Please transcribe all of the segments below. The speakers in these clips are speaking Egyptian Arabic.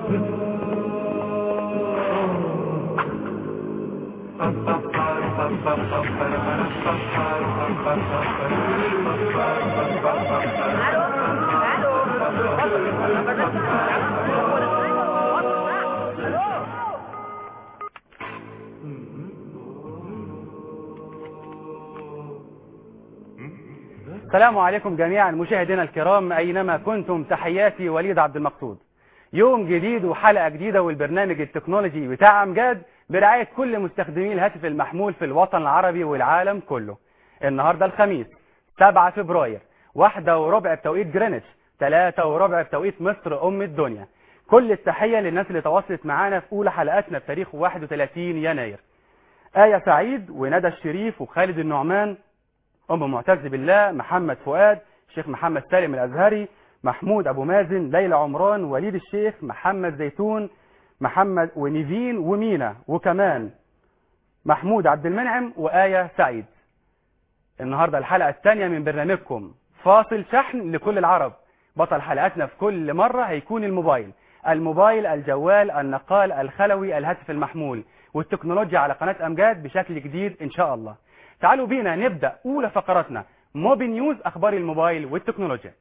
السلام عليكم جميعا مشاهدينا الكرام أينما كنتم تحياتي وليد عبد المقصود يوم جديد وحلقة جديدة والبرنامج التكنولوجي بتاع أمجاد برعاية كل مستخدمي الهاتف المحمول في الوطن العربي والعالم كله النهاردة الخميس 7 فبراير واحدة وربع بتوقيت جرينتش 3 وربع بتوقيت مصر أم الدنيا كل التحية للناس اللي تواصلت معانا في أولى حلقاتنا بتاريخ 31 يناير آية سعيد وندى الشريف وخالد النعمان أم معتز بالله محمد فؤاد الشيخ محمد سالم الأزهري محمود أبو مازن ليلى عمران وليد الشيخ محمد زيتون محمد ونيفين ومينا وكمان محمود عبد المنعم وآية سعيد النهاردة الحلقة الثانية من برنامجكم فاصل شحن لكل العرب بطل حلقاتنا في كل مرة هيكون الموبايل الموبايل الجوال النقال الخلوي الهاتف المحمول والتكنولوجيا على قناة أمجاد بشكل جديد إن شاء الله تعالوا بينا نبدأ أولى فقراتنا موبي نيوز أخبار الموبايل والتكنولوجيا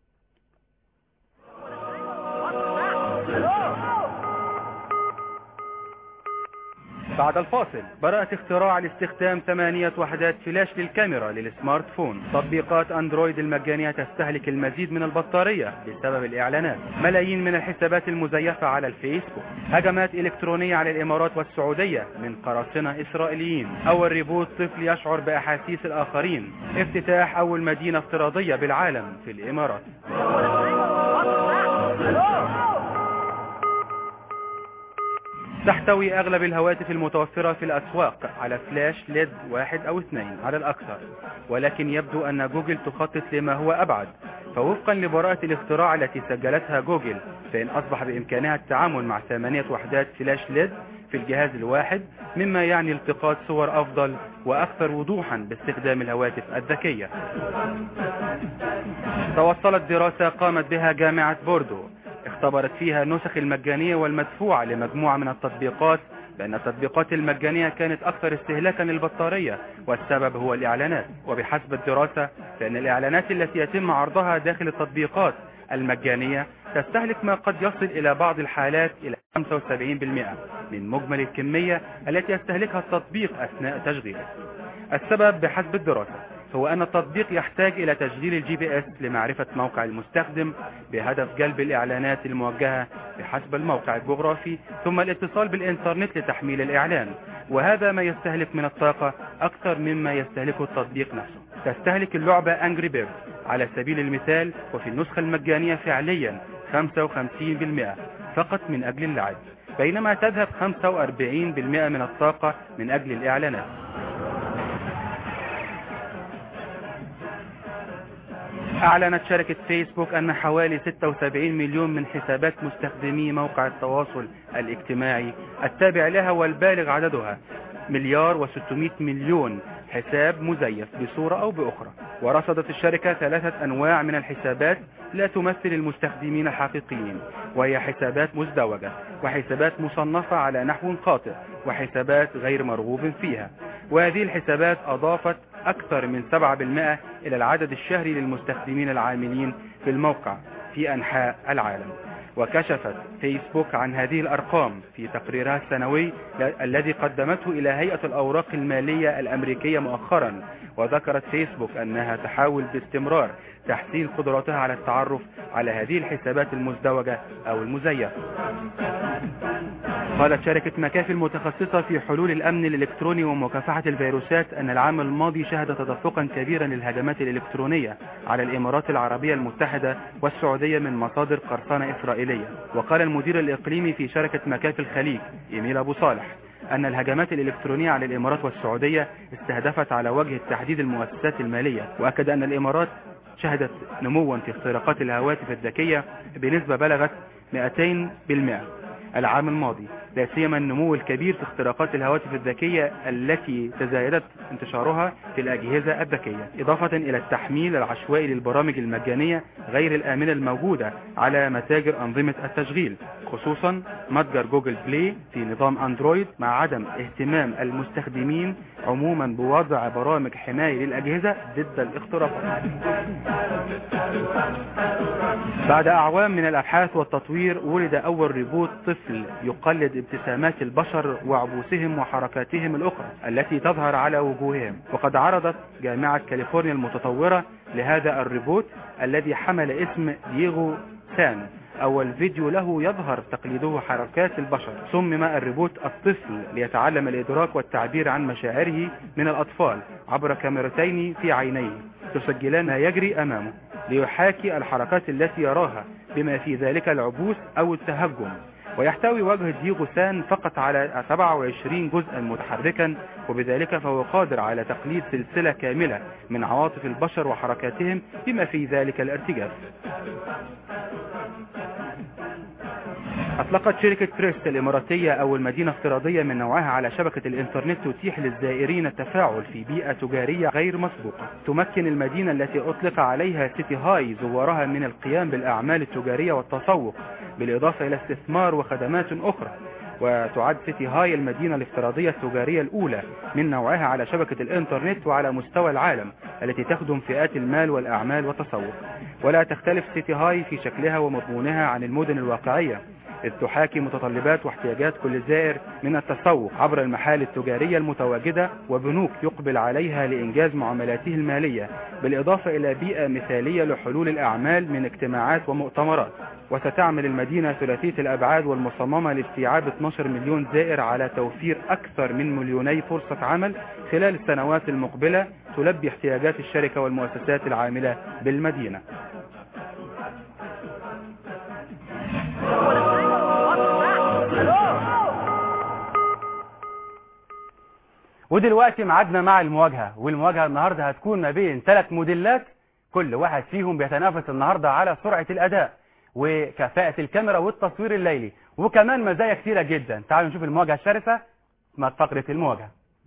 بعد الفاصل براءة اختراع لاستخدام ثمانية وحدات فلاش للكاميرا للسمارت فون تطبيقات اندرويد المجانية تستهلك المزيد من البطارية بسبب الاعلانات ملايين من الحسابات المزيفة على الفيسبوك هجمات الكترونية على الامارات والسعودية من قراصنة اسرائيليين اول ريبوت طفل يشعر باحاسيس الاخرين افتتاح اول مدينة افتراضية بالعالم في الامارات تحتوي أغلب الهواتف المتوفرة في الأسواق على فلاش ليد واحد أو اثنين على الأكثر ولكن يبدو أن جوجل تخطط لما هو أبعد فوفقا لبراءة الاختراع التي سجلتها جوجل فإن أصبح بإمكانها التعامل مع ثمانية وحدات فلاش ليد في الجهاز الواحد مما يعني التقاط صور أفضل وأكثر وضوحا باستخدام الهواتف الذكية توصلت دراسة قامت بها جامعة بوردو اختبرت فيها النسخ المجانية والمدفوعة لمجموعة من التطبيقات بأن التطبيقات المجانية كانت أكثر استهلاكا للبطارية والسبب هو الإعلانات وبحسب الدراسة فإن الإعلانات التي يتم عرضها داخل التطبيقات المجانية تستهلك ما قد يصل إلى بعض الحالات إلى 75% من مجمل الكمية التي يستهلكها التطبيق أثناء تشغيله السبب بحسب الدراسة هو أن التطبيق يحتاج إلى تشغيل الجي بي اس لمعرفة موقع المستخدم بهدف جلب الإعلانات الموجهة بحسب الموقع الجغرافي ثم الاتصال بالإنترنت لتحميل الإعلان وهذا ما يستهلك من الطاقة أكثر مما يستهلكه التطبيق نفسه تستهلك اللعبة أنجري بيرد على سبيل المثال وفي النسخة المجانية فعليا 55% فقط من أجل اللعب بينما تذهب 45% من الطاقة من أجل الإعلانات أعلنت شركة فيسبوك أن حوالي 76 مليون من حسابات مستخدمي موقع التواصل الاجتماعي التابع لها والبالغ عددها مليار و600 مليون حساب مزيف بصورة أو بأخرى ورصدت الشركة ثلاثة أنواع من الحسابات لا تمثل المستخدمين الحقيقيين وهي حسابات مزدوجة وحسابات مصنفة على نحو خاطئ وحسابات غير مرغوب فيها وهذه الحسابات أضافت أكثر من 7% إلى العدد الشهري للمستخدمين العاملين في الموقع في أنحاء العالم وكشفت فيسبوك عن هذه الأرقام في تقريرها السنوي الذي قدمته إلى هيئة الأوراق المالية الأمريكية مؤخرا وذكرت فيسبوك أنها تحاول باستمرار تحسين قدراتها على التعرف على هذه الحسابات المزدوجة أو المزيفة قالت شركة مكافي المتخصصة في حلول الأمن الإلكتروني ومكافحة الفيروسات أن العام الماضي شهد تدفقا كبيرا للهجمات الإلكترونية على الإمارات العربية المتحدة والسعودية من مصادر قرصنة إسرائيلية وقال المدير الإقليمي في شركة مكافي الخليج إيميل أبو صالح أن الهجمات الإلكترونية على الإمارات والسعودية استهدفت على وجه التحديد المؤسسات المالية وأكد أن الإمارات شهدت نموا في اختراقات الهواتف الذكية بنسبة بلغت 200% العام الماضي لا سيما النمو الكبير في اختراقات الهواتف الذكية التي تزايدت انتشارها في الأجهزة الذكية إضافة إلى التحميل العشوائي للبرامج المجانية غير الآمنة الموجودة على متاجر أنظمة التشغيل خصوصا متجر جوجل بلاي في نظام أندرويد مع عدم اهتمام المستخدمين عموما بوضع برامج حماية للأجهزة ضد الاختراقات بعد أعوام من الأبحاث والتطوير ولد أول ريبوت طفل يقلد ابتسامات البشر وعبوسهم وحركاتهم الأخرى التي تظهر على وجوههم وقد عرضت جامعة كاليفورنيا المتطورة لهذا الريبوت الذي حمل اسم دييغو سان أول فيديو له يظهر تقليده حركات البشر صمم الريبوت الطفل ليتعلم الإدراك والتعبير عن مشاعره من الأطفال عبر كاميرتين في عينيه تسجلان ما يجري أمامه ليحاكي الحركات التي يراها بما في ذلك العبوس أو التهجم ويحتوي وجه ديغو سان فقط على 27 جزءا متحركا وبذلك فهو قادر على تقليد سلسلة كاملة من عواطف البشر وحركاتهم بما في ذلك الارتجاف أطلقت شركة تريست الإماراتية أول مدينة افتراضية من نوعها على شبكة الإنترنت تتيح للزائرين التفاعل في بيئة تجارية غير مسبوقة تمكن المدينة التي أطلق عليها سيتي هاي زوارها من القيام بالأعمال التجارية والتسوق بالإضافة إلى استثمار وخدمات أخرى وتعد سيتي هاي المدينة الافتراضية التجارية الأولى من نوعها على شبكة الإنترنت وعلى مستوى العالم التي تخدم فئات المال والأعمال والتسوق ولا تختلف سيتي هاي في شكلها ومضمونها عن المدن الواقعية إذ تحاكي متطلبات واحتياجات كل زائر من التسوق عبر المحال التجارية المتواجدة وبنوك يقبل عليها لإنجاز معاملاته المالية بالإضافة إلى بيئة مثالية لحلول الأعمال من اجتماعات ومؤتمرات وستعمل المدينة ثلاثية الأبعاد والمصممة لاستيعاب 12 مليون زائر على توفير أكثر من مليوني فرصة عمل خلال السنوات المقبلة تلبي احتياجات الشركة والمؤسسات العاملة بالمدينة ودلوقتي معادنا مع المواجهة والمواجهة النهاردة هتكون ما بين ثلاث موديلات كل واحد فيهم بيتنافس النهاردة على سرعة الأداء وكفاءة الكاميرا والتصوير الليلي وكمان مزايا كثيرة جدا تعالوا نشوف المواجهة الشرسة مع فقرة المواجهة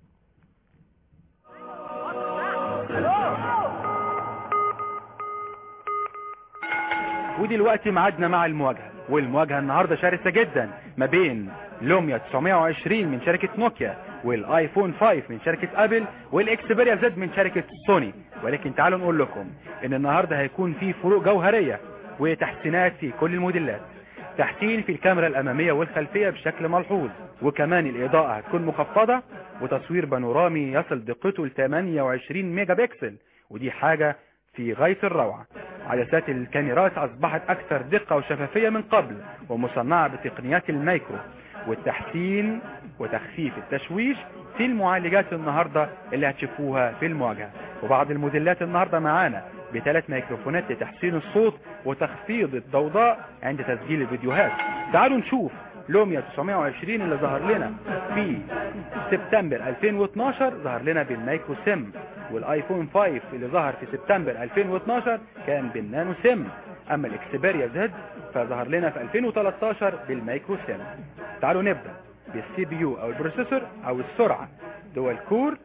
ودلوقتي معادنا مع المواجهة والمواجهة النهاردة شرسة جدا ما بين لوميا 920 من شركة نوكيا والايفون 5 من شركة ابل والاكسبيريا زد من شركة سوني ولكن تعالوا نقول لكم ان النهاردة هيكون في فروق جوهرية وتحسينات في كل الموديلات تحسين في الكاميرا الامامية والخلفية بشكل ملحوظ وكمان الاضاءة هتكون مخفضة وتصوير بانورامي يصل دقته ل 28 ميجا بكسل ودي حاجة في غاية الروعة عدسات الكاميرات أصبحت أكثر دقة وشفافية من قبل ومصنعة بتقنيات المايكرو والتحسين وتخفيف التشويش في المعالجات النهاردة اللي هتشوفوها في المواجهة وبعض الموديلات النهاردة معانا بثلاث ميكروفونات لتحسين الصوت وتخفيض الضوضاء عند تسجيل الفيديوهات تعالوا نشوف لوميا 920 اللي ظهر لنا في سبتمبر 2012 ظهر لنا بالمايكرو سيم والايفون 5 اللي ظهر في سبتمبر 2012 كان بالنانو سيم اما الاكسبيريا زد فظهر لنا في 2013 بالمايكرو سيم تعالوا نبدأ بالسي بي يو او البروسيسور او السرعة دول كور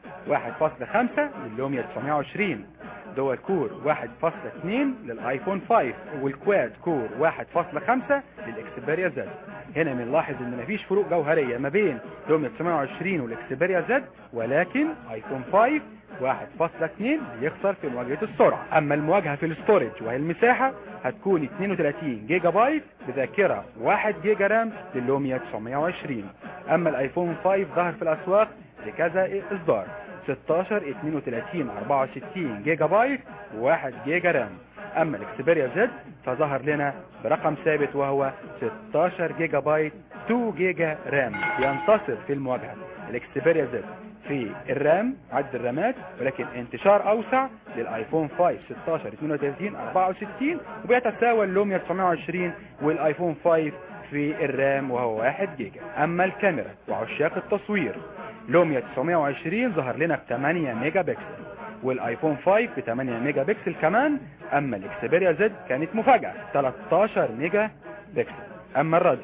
1.5 للوميا 920 دول كور 1.2 للايفون 5 والكواد كور 1.5 للاكسبيريا زد هنا بنلاحظ ان مفيش فروق جوهرية ما بين لوميا 920 والاكسبيريا زد ولكن ايفون 5 1.2 بيخسر في مواجهة السرعة اما المواجهة في الاستورج وهي المساحة هتكون 32 جيجا بايت بذاكرة 1 جيجا رام للوميا 920 اما الايفون 5 ظهر في الاسواق لكذا اصدار 16 32 64 جيجا بايت و1 جيجا رام اما الاكسبيريا زد فظهر لنا برقم ثابت وهو 16 جيجا بايت 2 جيجا رام ينتصر في المواجهة الاكسبيريا زد في الرام عدد الرامات ولكن انتشار اوسع للايفون 5 16 32 64 وبيتساوى اللوميا 920 والايفون 5 في الرام وهو 1 جيجا اما الكاميرا وعشاق التصوير لوميا 920 ظهر لنا ب 8 ميجا بكسل والايفون 5 ب 8 ميجا بكسل كمان اما الاكسبيريا زد كانت مفاجأة 13 ميجا بكسل اما الراديو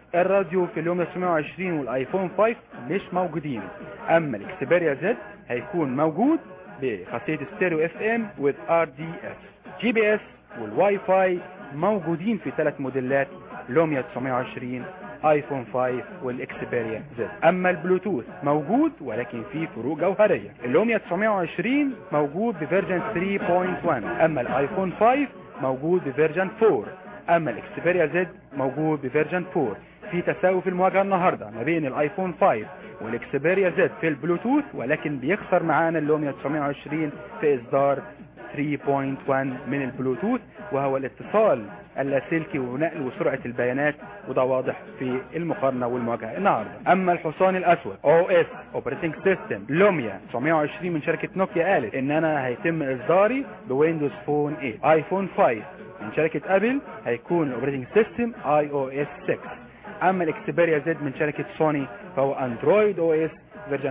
الراديو في اللوميا 920 والايفون 5 مش موجودين اما الاكسبيريا زد هيكون موجود بخاصية ستيريو اف ام with RDS جي بي اس والواي فاي موجودين في ثلاث موديلات لوميا 920 ايفون 5 والاكسبيريا زد اما البلوتوث موجود ولكن فيه فروق جوهريه اللوميا 920 موجود بفيرجن 3.1 اما الايفون 5 موجود بفيرجن 4 اما الاكسبيريا زد موجود بفيرجن 4 في تساوي في المواجهه النهارده ما بين الايفون 5 والاكسبيريا زد في البلوتوث ولكن بيخسر معانا اللوميا 920 في اصدار 3.1 من البلوتوث وهو الاتصال اللاسلكي ونقل وسرعة البيانات وده واضح في المقارنة والمواجهة النهاردة اما الحصان الاسود او اس اوبريتنج سيستم لوميا 920 من شركة نوكيا قالت ان انا هيتم اصداري بويندوز فون 8 ايفون 5 من شركة ابل هيكون الاوبريتنج سيستم اي او اس 6 اما الاكسبيريا زد من شركة سوني فهو اندرويد او اس فيرجن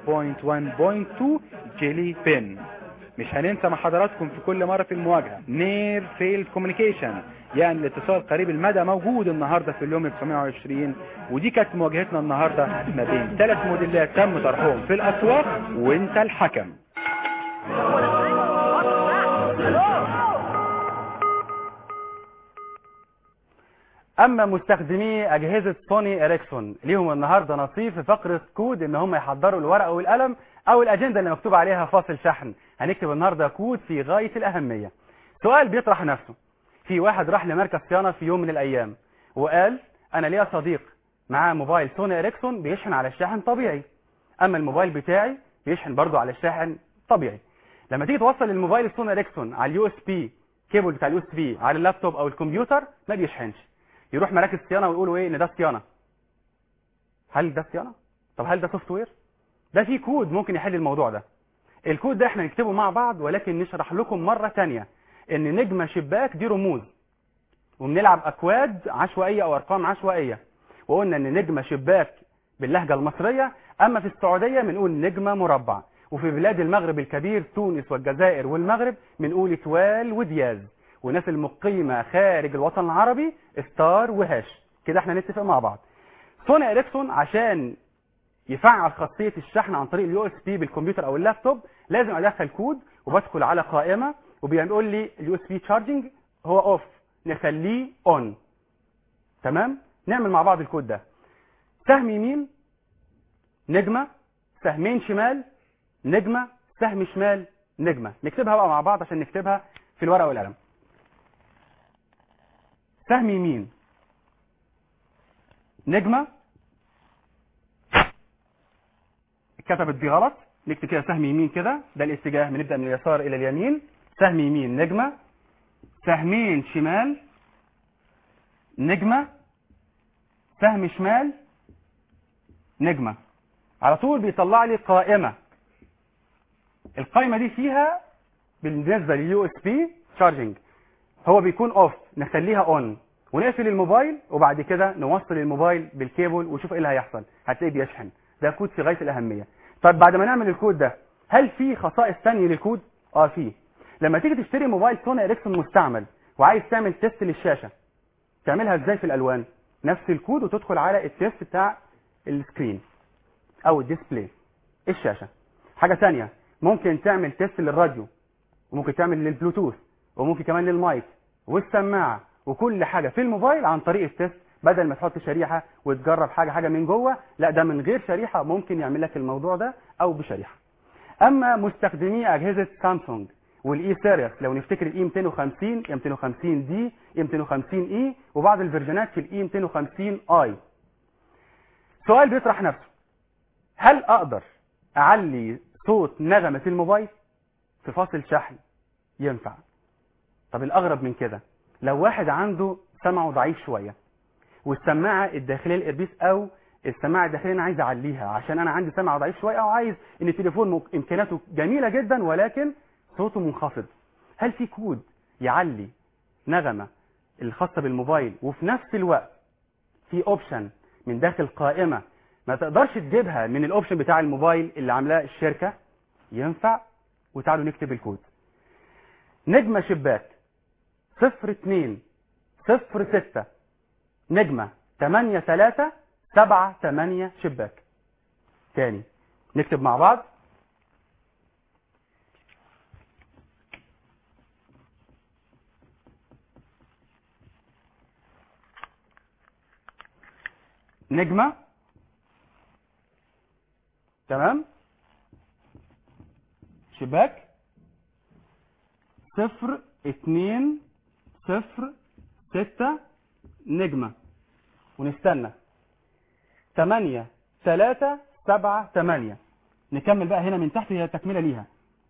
4.1.2 جيلي بين مش هننسى مع حضراتكم في كل مرة في المواجهة نير فيلد كوميونيكيشن يعني الاتصال قريب المدى موجود النهاردة في اليوم 920 ودي كانت مواجهتنا النهاردة ما بين ثلاث موديلات تم طرحهم في الاسواق وانت الحكم اما مستخدمي اجهزة سوني اريكسون ليهم النهاردة نصيب في فقرة كود ان هم يحضروا الورقة والقلم او الاجندة اللي مكتوب عليها فاصل شحن هنكتب النهاردة كود في غاية الاهمية سؤال بيطرح نفسه في واحد راح لمركز صيانة في يوم من الايام وقال انا ليا صديق معاه موبايل سوني اريكسون بيشحن على الشاحن طبيعي اما الموبايل بتاعي بيشحن برضه على الشاحن طبيعي لما تيجي توصل الموبايل السوني اريكسون على اليو اس بي كيبل بتاع اليو اس بي على اللابتوب او الكمبيوتر ما بيشحنش يروح مراكز صيانه ويقولوا ايه ان ده صيانه هل ده صيانه طب هل ده سوفت وير ده في كود ممكن يحل الموضوع ده الكود ده احنا نكتبه مع بعض ولكن نشرح لكم مره تانية ان نجمه شباك دي رموز وبنلعب اكواد عشوائيه او ارقام عشوائيه وقلنا ان نجمه شباك باللهجه المصريه اما في السعوديه بنقول نجمه مربع وفي بلاد المغرب الكبير تونس والجزائر والمغرب بنقول توال ودياز والناس المقيمة خارج الوطن العربي ستار وهاش كده احنا نتفق مع بعض سوني اريكسون عشان يفعل خاصية الشحن عن طريق اليو اس بي بالكمبيوتر او اللابتوب لازم ادخل كود وبدخل على قائمة وبيقول لي اليو اس بي تشارجنج هو اوف نخليه اون تمام نعمل مع بعض الكود ده سهم يمين نجمة سهمين شمال نجمة سهم شمال نجمة نكتبها بقى مع بعض عشان نكتبها في الورقة والقلم سهم يمين نجمة اتكتبت دي غلط نكتب كده سهم يمين كده ده الاتجاه بنبدأ من اليسار إلى اليمين سهم يمين نجمة سهمين شمال نجمة سهم شمال نجمة على طول بيطلع لي قائمة القائمة دي فيها بالنسبة لليو اس بي تشارجنج هو بيكون اوف نخليها اون ونقفل الموبايل وبعد كده نوصل الموبايل بالكيبل ونشوف ايه اللي هيحصل هتلاقيه بيشحن ده كود في غايه الاهميه طب بعد ما نعمل الكود ده هل في خصائص ثانيه للكود اه في لما تيجي تشتري موبايل سوني اريكسون مستعمل وعايز تعمل تيست للشاشه تعملها ازاي في الالوان نفس الكود وتدخل على التيست بتاع السكرين او الديسبلاي الشاشه حاجه ثانيه ممكن تعمل تيست للراديو وممكن تعمل للبلوتوث وممكن كمان للمايك والسماعه وكل حاجه في الموبايل عن طريق التيست بدل ما تحط شريحه وتجرب حاجه حاجه من جوه لا ده من غير شريحه ممكن يعمل لك الموضوع ده او بشريحه اما مستخدمي اجهزه سامسونج والاي سيريس لو نفتكر الاي 250 اي 250 دي اي 250 اي وبعض الفيرجنات في الاي 250 اي سؤال بيطرح نفسه هل اقدر اعلي صوت نغمه الموبايل في فاصل شحن ينفع طب الاغرب من كده لو واحد عنده سمعه ضعيف شويه والسماعه الداخليه الاربيس او السماعه الداخليه انا عايز اعليها عشان انا عندي سمع ضعيف شويه او عايز ان التليفون مك- امكانياته جميله جدا ولكن صوته منخفض هل في كود يعلي نغمه الخاصه بالموبايل وفي نفس الوقت في اوبشن من داخل قائمه ما تقدرش تجيبها من الاوبشن بتاع الموبايل اللي عاملاه الشركه ينفع وتعالوا نكتب الكود نجمه شباك صفر اتنين صفر ستة نجمة 8 3 7 8 شباك تاني نكتب مع بعض نجمة تمام شباك صفر اتنين صفر ستة نجمة ونستنى تمانية تلاتة سبعة تمانية نكمل بقى هنا من تحت هي تكملة ليها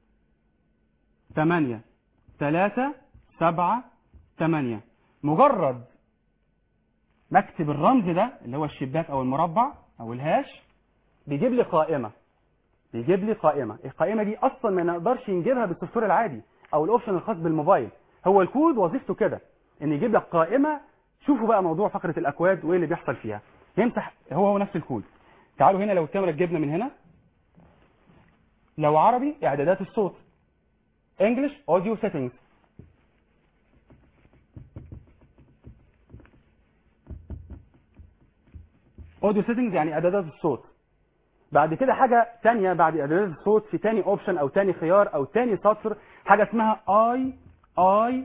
تمانية تلاتة سبعة تمانية مجرد مكتب الرمز ده اللي هو الشباك او المربع او الهاش بيجيب لي قائمة بيجيب لي قائمة القائمة دي اصلا ما نقدرش نجيبها بالسوفت وير العادي او الاوبشن الخاص بالموبايل هو الكود وظيفته كده ان يجيب لك قائمة شوفوا بقى موضوع فقرة الاكواد وايه اللي بيحصل فيها يمسح هو هو نفس الكود تعالوا هنا لو الكاميرا جبنا من هنا لو عربي اعدادات الصوت انجلش اوديو سيتنجز اوديو سيتنجز يعني اعدادات الصوت بعد كده حاجة تانية بعد اعدادات الصوت في تاني اوبشن او تاني خيار او تاني سطر حاجة اسمها اي اي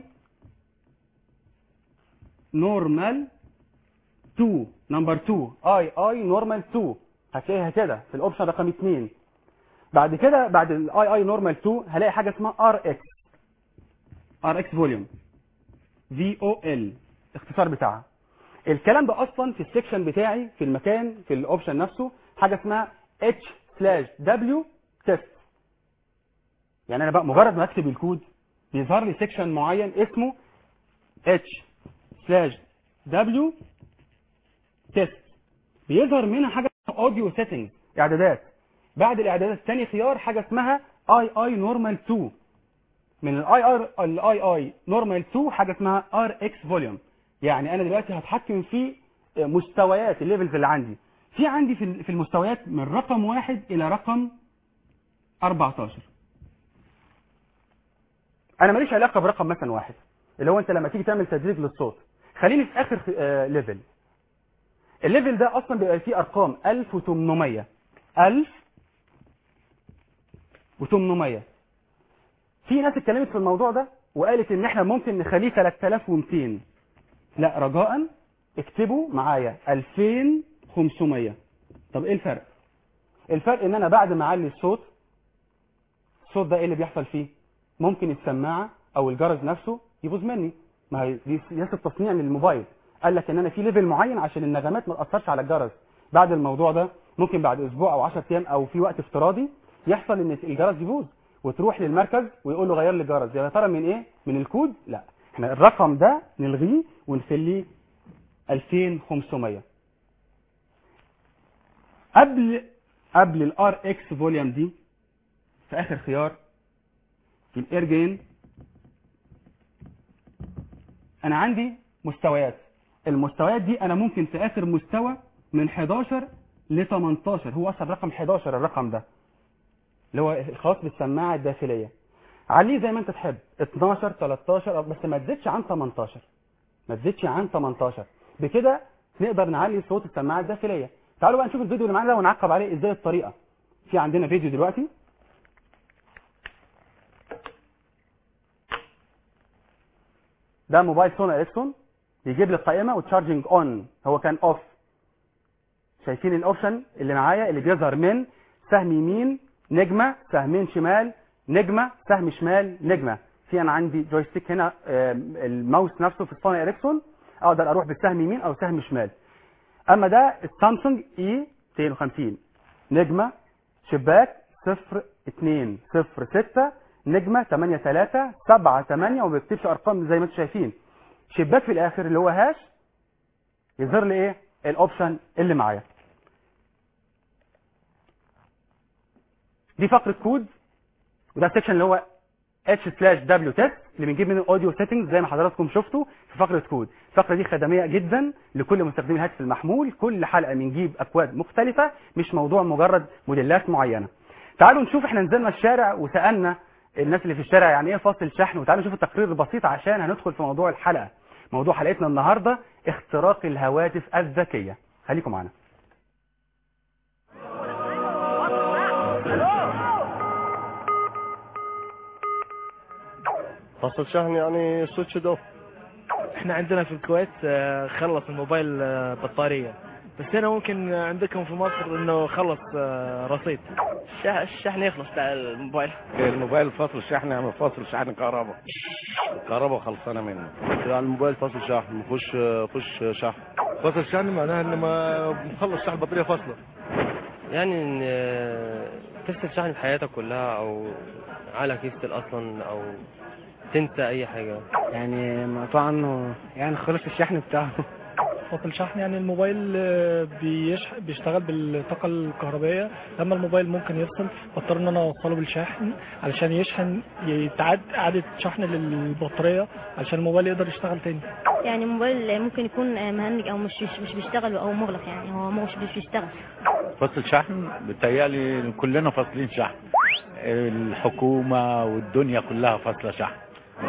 نورمال 2 نمبر 2 اي اي نورمال 2 هتلاقيها كده في الاوبشن رقم 2 بعد كده بعد الاي اي نورمال 2 هلاقي حاجة اسمها ار اكس ار اكس فوليوم في او ال اختصار بتاعها الكلام ده اصلا في السكشن بتاعي في المكان في الاوبشن نفسه حاجه اسمها اتش سلاش دبليو تيست يعني انا بقى مجرد ما اكتب الكود بيظهر لي سكشن معين اسمه اتش سلاش دبليو تيست بيظهر منها حاجه اوديو سيتنج اعدادات بعد الاعدادات تاني خيار حاجه اسمها اي اي نورمال 2 من الاي ار الاي اي نورمال 2 حاجه اسمها ار اكس فوليوم يعني انا دلوقتي هتحكم في مستويات الليفلز اللي عندي في عندي في في المستويات من رقم واحد الى رقم 14 انا ماليش علاقه برقم مثلا واحد اللي هو انت لما تيجي تعمل تدريج للصوت خليني في اخر آه ليفل الليفل ده اصلا بيبقى فيه ارقام 1800 1800 في ناس اتكلمت في الموضوع ده وقالت ان احنا ممكن نخليه 3200 لا رجاء اكتبوا معايا 2500 طب ايه الفرق الفرق ان انا بعد ما اعلي الصوت الصوت ده ايه اللي بيحصل فيه ممكن السماعه او الجرس نفسه يبوظ مني ما هي دي سياسه تصنيع للموبايل قال لك ان انا في ليفل معين عشان النغمات ما تاثرش على الجرس بعد الموضوع ده ممكن بعد اسبوع او 10 ايام او في وقت افتراضي يحصل ان الجرس يبوظ وتروح للمركز ويقول له غير لي الجرس يا ترى من ايه من الكود لا احنا الرقم ده نلغيه ونخليه 2500 قبل قبل الار اكس فوليوم دي في اخر خيار في الاير جين انا عندي مستويات المستويات دي انا ممكن في اخر مستوى من 11 ل 18 هو اصلا رقم 11 الرقم ده اللي هو الخاص بالسماعه الداخليه عليه زي ما انت تحب 12 13 بس ما تزيدش عن 18 ما تزيدش عن 18 بكده نقدر نعلي صوت السماعه الداخليه تعالوا بقى نشوف الفيديو اللي معانا ده ونعقب عليه ازاي الطريقه في عندنا فيديو دلوقتي ده موبايل سونا اريكسون بيجيب لي القائمه وتشارجنج اون هو كان اوف شايفين الاوبشن اللي معايا اللي بيظهر من سهم يمين نجمه سهمين شمال نجمه سهم شمال نجمه في انا عندي جويستيك هنا الماوس نفسه في السوني اريكسون اقدر اروح بالسهم يمين او سهم شمال اما ده السامسونج اي 250 نجمه شباك 0 2 0 6 نجمه 8 3 7 8 وما بيكتبش ارقام زي ما انتم شايفين شباك في الاخر اللي هو هاش يظهر لي ايه الاوبشن اللي معايا دي فقره كود وده السكشن اللي هو اتش سلاش دبليو تيست اللي بنجيب منه الاوديو سيتنجز زي ما حضراتكم شفتوا في فقره كود الفقره دي خدميه جدا لكل مستخدمي الهاتف المحمول كل حلقه بنجيب اكواد مختلفه مش موضوع مجرد موديلات معينه تعالوا نشوف احنا نزلنا الشارع وسالنا الناس اللي في الشارع يعني ايه فاصل شحن وتعالوا نشوف التقرير البسيط عشان هندخل في موضوع الحلقه موضوع حلقتنا النهارده اختراق الهواتف الذكيه خليكم معانا فصل شحن يعني سويتش اوف احنا عندنا في الكويت آه، خلص الموبايل آه، بطارية بس هنا ممكن عندكم في مصر انه خلص آه، رصيد الشحن يخلص بتاع الموبايل الموبايل فصل شحن يعني فصل شحن كهرباء كهرباء خلصانه منه يعني الموبايل فصل شحن مفيش فيش شحن فصل شحن معناها ان ما مخلص شحن البطاريه فاصله يعني ان آه، تفصل شحن في حياتك كلها او عقلك يفصل اصلا او تنسى اي حاجه يعني مقطوع عنه يعني خلص الشحن بتاعه فصل شحن يعني الموبايل آه، بيشح... بيشتغل بالطاقة الكهربائية لما الموبايل ممكن يفصل بضطر ان انا اوصله بالشاحن علشان يشحن يتعاد اعادة شحن للبطارية علشان الموبايل يقدر يشتغل تاني يعني الموبايل ممكن يكون مهنج او مش مش, مش بيشتغل او مغلق يعني هو مش مش بيشتغل فصل شحن بتهيألي كلنا فاصلين شحن الحكومه والدنيا كلها فاصله شحن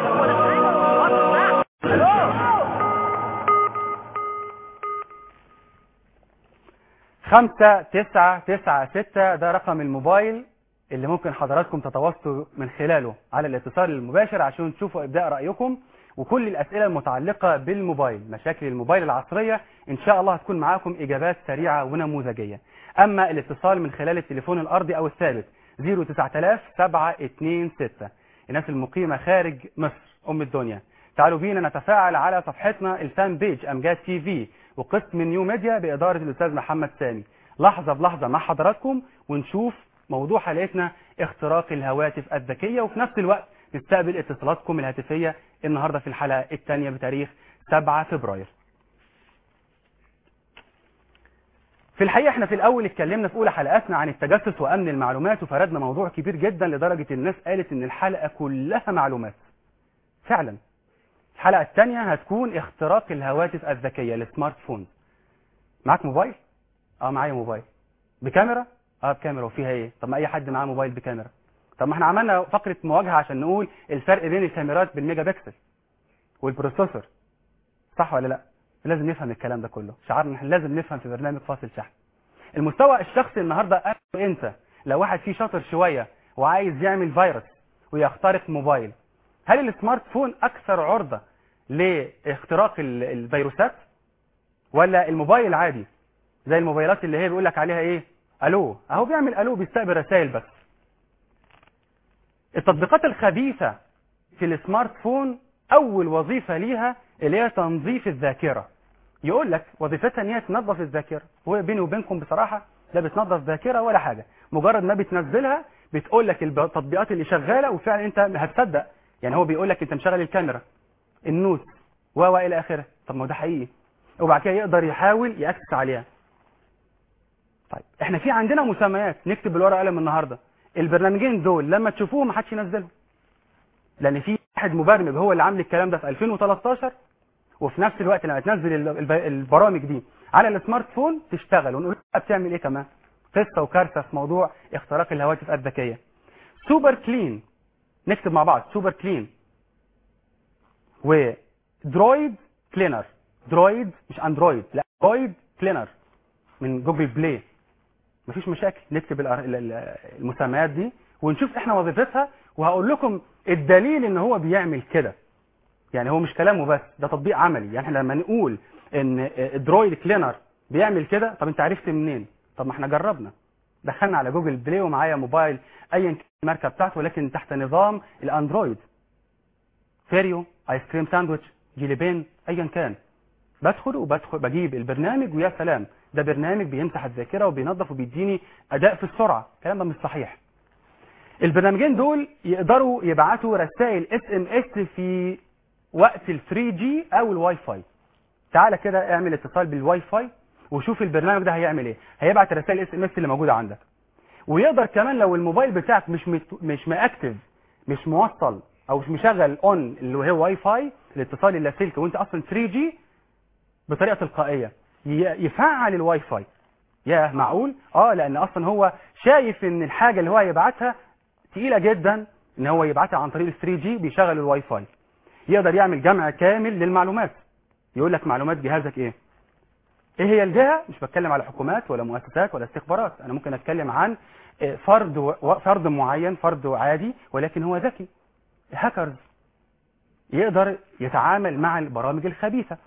خمسة تسعة تسعة ستة ده رقم الموبايل اللي ممكن حضراتكم تتواصلوا من خلاله على الاتصال المباشر عشان تشوفوا ابداء رأيكم وكل الأسئلة المتعلقة بالموبايل مشاكل الموبايل العصرية إن شاء الله هتكون معاكم إجابات سريعة ونموذجية أما الاتصال من خلال التليفون الأرضي أو الثابت 09726 الناس المقيمة خارج مصر أم الدنيا تعالوا بينا نتفاعل على صفحتنا الفان بيج أمجاد تي في وقسم نيو ميديا بإدارة الأستاذ محمد سامي لحظة بلحظة مع حضراتكم ونشوف موضوع حلقتنا اختراق الهواتف الذكية وفي نفس الوقت نستقبل اتصالاتكم الهاتفية النهاردة في الحلقة الثانية بتاريخ 7 فبراير في الحقيقة احنا في الأول اتكلمنا في أولى حلقاتنا عن التجسس وأمن المعلومات وفردنا موضوع كبير جدا لدرجة الناس قالت إن الحلقة كلها معلومات فعلا الحلقة الثانية هتكون اختراق الهواتف الذكية السمارت فون معاك موبايل؟ اه معايا موبايل بكاميرا؟ اه بكاميرا وفيها ايه؟ طب ما اي حد معاه موبايل بكاميرا طب ما احنا عملنا فقرة مواجهة عشان نقول الفرق بين الكاميرات بالميجا بكسل والبروسيسور صح ولا لا؟ لازم نفهم الكلام ده كله شعارنا احنا لازم نفهم في برنامج فاصل شحن المستوى الشخصي النهارده انا انت لو واحد فيه شاطر شويه وعايز يعمل فيروس ويخترق موبايل هل السمارت فون اكثر عرضه لاختراق ال- الفيروسات ولا الموبايل عادي زي الموبايلات اللي هي بيقول لك عليها ايه الو اهو بيعمل الو بيستقبل رسائل بس التطبيقات الخبيثه في السمارت فون اول وظيفه ليها اللي هي تنظيف الذاكره يقول لك وظيفتها ان هي تنظف الذاكره هو بيني وبينكم بصراحه لا بتنظف ذاكره ولا حاجه مجرد ما بتنزلها بتقول لك التطبيقات اللي شغاله وفعلا انت هتصدق يعني هو بيقول لك انت مشغل الكاميرا النوت و و الى اخره طب ما هو ده حقيقي وبعد كده يقدر يحاول ياكسس عليها طيب احنا في عندنا مسميات نكتب بالورقه قلم النهارده البرنامجين دول لما تشوفوهم ما حدش ينزلهم لان في واحد مبرمج هو اللي عامل الكلام ده في 2013 وفي نفس الوقت لما تنزل ال- الب- البرامج دي على السمارت فون تشتغل ونقول لها بتعمل ايه كمان قصه وكارثه في موضوع اختراق الهواتف الذكيه سوبر كلين نكتب مع بعض سوبر كلين ودرويد كلينر درويد مش اندرويد لا درويد كلينر من جوجل بلاي مفيش مشاكل نكتب الأر- ال- ال- المسميات دي ونشوف احنا وظيفتها وهقول لكم الدليل ان هو بيعمل كده يعني هو مش كلامه بس ده تطبيق عملي يعني احنا لما نقول ان درويد كلينر بيعمل كده طب انت عرفت منين طب ما احنا جربنا دخلنا على جوجل بلاي ومعايا موبايل ايا كان الماركه بتاعته ولكن تحت نظام الاندرويد فيريو ايس كريم ساندويتش جيليبين ايا كان بدخل وبدخل بجيب البرنامج ويا سلام ده برنامج بيمسح الذاكره وبينظف وبيديني اداء في السرعه الكلام ده مش صحيح البرنامجين دول يقدروا يبعتوا رسائل اس ام اس في وقت ال 3 جي او الواي فاي تعالى كده اعمل اتصال بالواي فاي وشوف البرنامج ده هيعمل ايه هيبعت رسائل اس ام اس اللي موجوده عندك ويقدر كمان لو الموبايل بتاعك مش مت... مش ماكتف مش موصل او مش مشغل اون اللي هو واي فاي الاتصال اللاسلكي وانت اصلا 3 جي بطريقه تلقائيه ي- يفعل الواي فاي يا معقول اه لان اصلا هو شايف ان الحاجه اللي هو هيبعتها تقيله جدا ان هو يبعتها عن طريق ال 3 جي بيشغل الواي فاي يقدر يعمل جمع كامل للمعلومات يقول لك معلومات جهازك ايه ايه هي الجهه مش بتكلم على حكومات ولا مؤسسات ولا استخبارات انا ممكن اتكلم عن آه، فرد و- فرد معين فرد عادي ولكن هو ذكي هاكرز يقدر يتعامل مع البرامج الخبيثه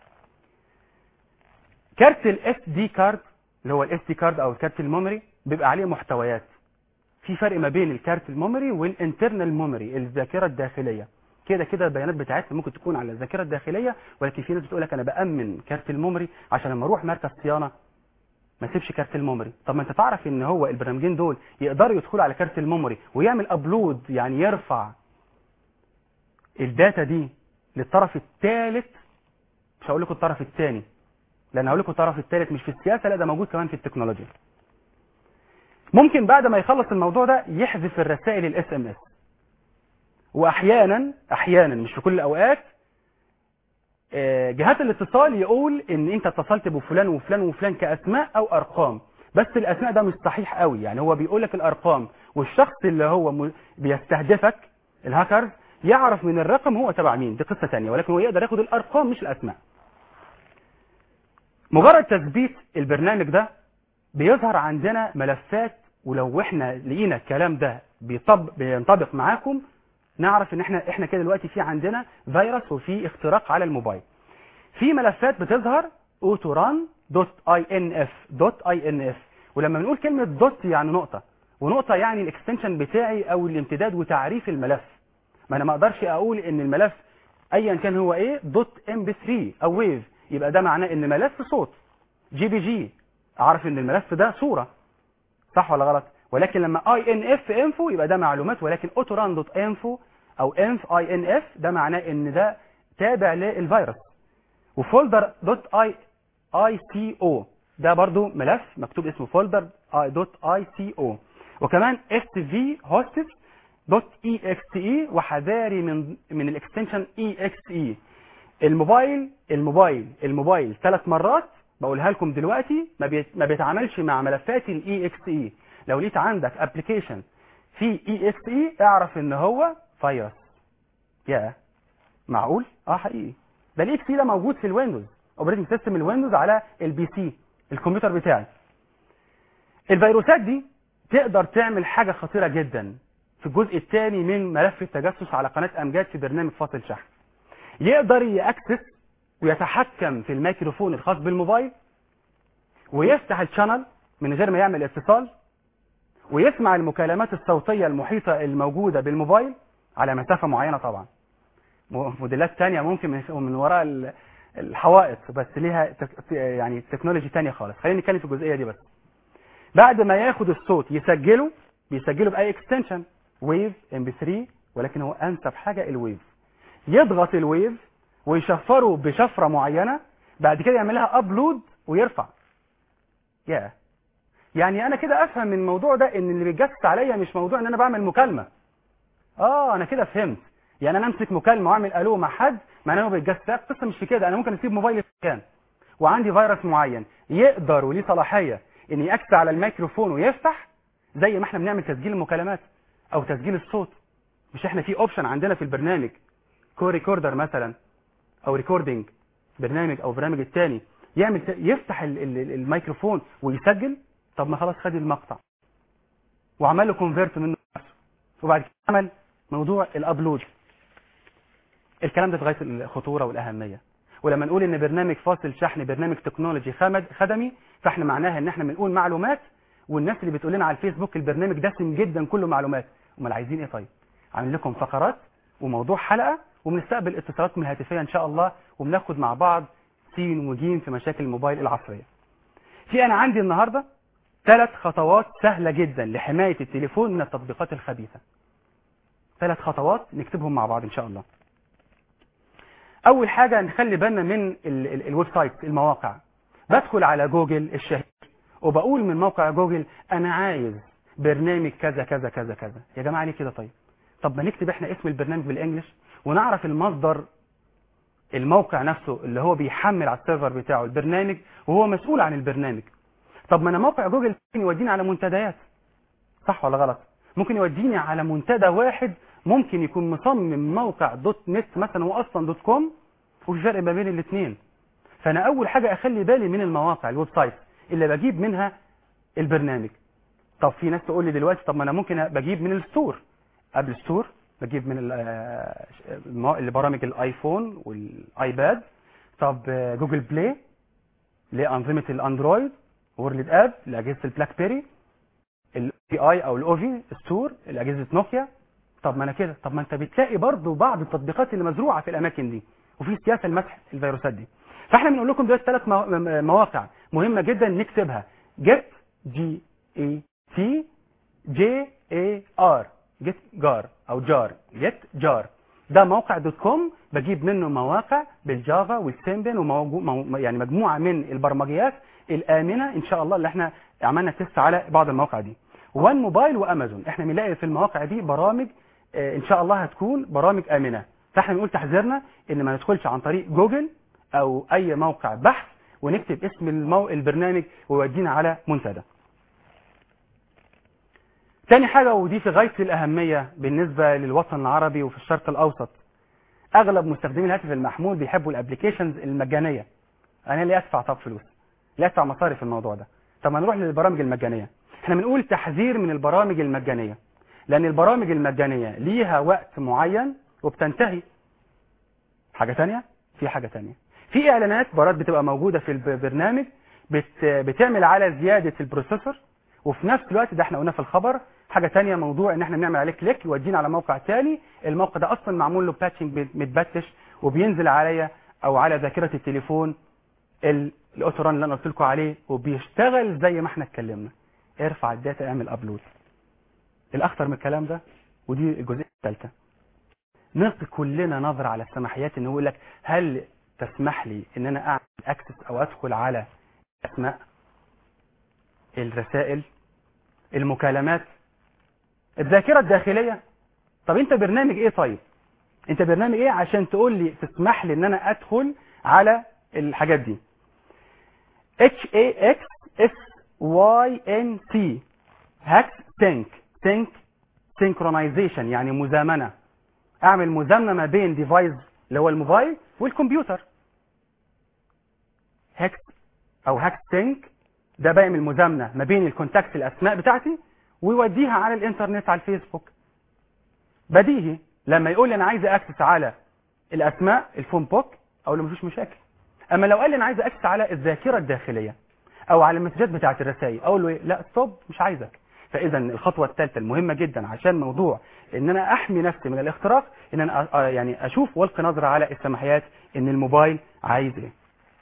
كارت الاس دي كارد اللي هو الاس دي كارد او الكارت الميموري بيبقى عليه محتويات في فرق ما بين الكارت الميموري والانترنال ميموري الذاكره الداخليه كده كده البيانات بتاعتنا ممكن تكون على الذاكره الداخليه ولكن في ناس بتقول لك انا بامن كارت الميموري عشان لما اروح مركز صيانه ما اسيبش كارت الميموري طب ما انت تعرف ان هو البرنامجين دول يقدروا يدخلوا على كارت الميموري ويعمل ابلود يعني يرفع الداتا دي للطرف الثالث مش هقول لكم الطرف الثاني لان هقول لكم الطرف الثالث مش في السياسه لا ده موجود كمان في التكنولوجيا ممكن بعد ما يخلص الموضوع ده يحذف الرسائل الاس ام اس واحيانا احيانا مش في كل الاوقات آه، جهات الاتصال يقول ان انت اتصلت بفلان وفلان وفلان كاسماء او ارقام بس الاسماء ده مش صحيح قوي يعني هو بيقول لك الارقام والشخص اللي هو م- بيستهدفك الهاكرز يعرف من الرقم هو تبع مين دي قصه ثانيه ولكن هو يقدر ياخد الارقام مش الاسماء مجرد تثبيت البرنامج ده بيظهر عندنا ملفات ولو احنا لقينا الكلام ده بيطب بينطبق معاكم نعرف ان احنا احنا كده دلوقتي في عندنا فيروس وفي اختراق على الموبايل في ملفات بتظهر autoran.inf.inf ولما بنقول كلمه دوت يعني نقطه ونقطه يعني الاكستنشن بتاعي او الامتداد وتعريف الملف ما انا ما اقدرش اقول ان الملف ايا كان هو ايه دوت ام بي 3 او ويف يبقى ده معناه ان ملف صوت جي بي جي اعرف ان الملف ده صوره صح ولا غلط ولكن لما اي ان اف انفو يبقى ده معلومات ولكن اوتوران دوت انفو او انف اي ان اف ده معناه ان ده تابع للفيروس وفولدر دوت اي اي سي او ده برضو ملف مكتوب اسمه فولدر دوت اي سي او وكمان اس في هوستس دوت اي اكس اي وحذاري من من الاكستنشن اي اكس اي الموبايل الموبايل الموبايل ثلاث مرات بقولها لكم دلوقتي ما بيت- ما بيتعاملش مع ملفات الاي اكس اي لو لقيت عندك ابلكيشن في اي اكس اي اعرف ان هو فيروس يا معقول اه حقيقي ده الاكس اي ده موجود في الويندوز اوبريتنج سيستم الويندوز على البي سي الكمبيوتر بتاعي الفيروسات دي تقدر تعمل حاجه خطيره جدا في الجزء الثاني من ملف التجسس على قناه امجاد في برنامج فاصل شحن يقدر ياكسس ويتحكم في الميكروفون الخاص بالموبايل ويفتح الشانل من غير ما يعمل اتصال ويسمع المكالمات الصوتية المحيطة الموجودة بالموبايل على مسافة معينة طبعا م- موديلات تانية ممكن من من وراء ال- الحوائط بس ليها تك- يعني تكنولوجي تانية خالص خلينا نتكلم في الجزئية دي بس بعد ما ياخد الصوت يسجله بيسجله بأي اكستنشن ويف ام بي 3 ولكن هو انسب حاجة الويف يضغط الويف ويشفره بشفرة معينة بعد كده يعملها ابلود ويرفع يا يعني انا كده افهم من الموضوع ده ان اللي بيتجسس عليا مش موضوع ان انا بعمل مكالمة اه انا كده فهمت يعني انا امسك مكالمة واعمل الو مع حد معناه هو بيتجسس لا، القصة مش في كده انا ممكن اسيب موبايلي في مكان وعندي فيروس معين يقدر وليه صلاحية ان يأكس على الميكروفون ويفتح زي ما احنا بنعمل تسجيل المكالمات او تسجيل الصوت مش احنا في اوبشن عندنا في البرنامج كو ريكوردر مثلا او ريكوردنج برنامج او برنامج التاني يعمل ت- يفتح ال- ال- ال- الميكروفون ويسجل طب ما خلاص خد المقطع وعمل له كونفيرت منه نفسه وبعد كده عمل موضوع الابلود الكلام ده في غايه الخطوره والاهميه ولما نقول ان برنامج فاصل شحن برنامج تكنولوجي خمد خدمي فاحنا معناها ان احنا بنقول معلومات والناس اللي بتقول لنا على الفيسبوك البرنامج دسم جدا كله معلومات امال عايزين ايه طيب عامل لكم فقرات وموضوع حلقه وبنستقبل اتصالاتكم الهاتفيه ان شاء الله وبناخد مع بعض سين وجيم في مشاكل الموبايل العصريه في انا عندي النهارده ثلاث خطوات سهله جدا لحمايه التليفون من التطبيقات الخبيثه ثلاث خطوات نكتبهم مع بعض ان شاء الله اول حاجه نخلي بالنا من ال- ال- الويب سايت المواقع بدخل على جوجل الشهير وبقول من موقع جوجل انا عايز برنامج كذا كذا كذا كذا يا جماعه ليه كده طيب طب ما نكتب احنا اسم البرنامج بالانجلش ونعرف المصدر الموقع نفسه اللي هو بيحمل على السيرفر بتاعه البرنامج وهو مسؤول عن البرنامج طب ما انا موقع جوجل ممكن يوديني على منتديات صح ولا غلط ممكن يوديني على منتدى واحد ممكن يكون مصمم موقع دوت نت مثلا هو اصلا دوت كوم وفي فرق ما بين الاثنين فانا اول حاجه اخلي بالي من المواقع الويب سايت اللي بجيب منها البرنامج طب في ناس تقول لي دلوقتي طب ما انا ممكن بجيب من الستور قبل الستور بجيب من ال- آه، المو- البرامج الايفون والايباد طب آه، جوجل بلاي لانظمه الاندرويد وورلد اب لاجهزه البلاك بيري الاي اي او الاوفي ستور لاجهزه نوكيا طب ما انا كده طب ما انت بتلاقي برضو بعض التطبيقات اللي مزروعه في الاماكن دي وفي سياسه لمسح الفيروسات دي فاحنا بنقول لكم دلوقتي ثلاث مو- م- مواقع مهمه جدا نكتبها جيت جي اي تي جي اي ار جيت جار او جار جيت جار ده موقع دوت كوم بجيب منه مواقع بالجافا والسيمبل وموجو يعني مجموعه من البرمجيات الامنه ان شاء الله اللي احنا عملنا تيست على بعض المواقع دي وان موبايل وامازون احنا بنلاقي في المواقع دي برامج آه، ان شاء الله هتكون برامج امنه فاحنا بنقول تحذيرنا ان ما ندخلش عن طريق جوجل او اي موقع بحث ونكتب اسم المو... البرنامج ويودينا على منتدى تاني حاجة ودي في غاية الأهمية بالنسبة للوطن العربي وفي الشرق الأوسط أغلب مستخدمي الهاتف المحمول بيحبوا الابليكيشنز المجانية أنا ليه أدفع طب فلوس ليه أدفع مصاري في الموضوع ده طب ما نروح للبرامج المجانية احنا بنقول تحذير من البرامج المجانية لأن البرامج المجانية ليها وقت معين وبتنتهي حاجة تانية في حاجة تانية في إعلانات برات بتبقى موجودة في البرنامج بت... بتعمل على زيادة البروسيسور وفي نفس الوقت ده احنا قلنا في الخبر حاجة تانية موضوع ان احنا بنعمل عليه كليك يودينا على موقع تاني الموقع ده اصلا معمول له باتشنج متبتش وبينزل عليا او على ذاكرة التليفون ال- الاوتوران اللي انا قلت لكم عليه وبيشتغل زي ما احنا اتكلمنا ارفع الداتا اعمل ابلود الاخطر من الكلام ده ودي الجزئيه الثالثه نلقي كلنا نظره على السماحيات ان هو يقول لك هل تسمح لي ان انا اعمل اكسس او ادخل على اسماء الرسائل المكالمات الذاكره الداخليه طب انت برنامج ايه طيب انت برنامج ايه عشان تقول لي تسمح لي ان انا ادخل على الحاجات دي H A X S Y N C هاكس سينك سينك سينكرونايزيشن يعني مزامنه اعمل مزامنه ما بين ديفايس اللي هو الموبايل والكمبيوتر هاكس او هاكس سينك ده بيعمل مزامنه ما بين الكونتاكت الاسماء بتاعتي ويوديها على الانترنت على الفيسبوك بديهي لما يقول لي انا عايز اكسس على الاسماء الفون بوك اقول له مفيش مشاكل اما لو قال لي انا عايز اكسس على الذاكره الداخليه او على المسجات بتاعه الرسائل اقول له إيه؟ لا ستوب مش عايزك فاذا الخطوه الثالثه المهمه جدا عشان موضوع ان انا احمي نفسي من الاختراق ان انا أ- يعني اشوف والقي نظره على السماحيات ان الموبايل عايز ايه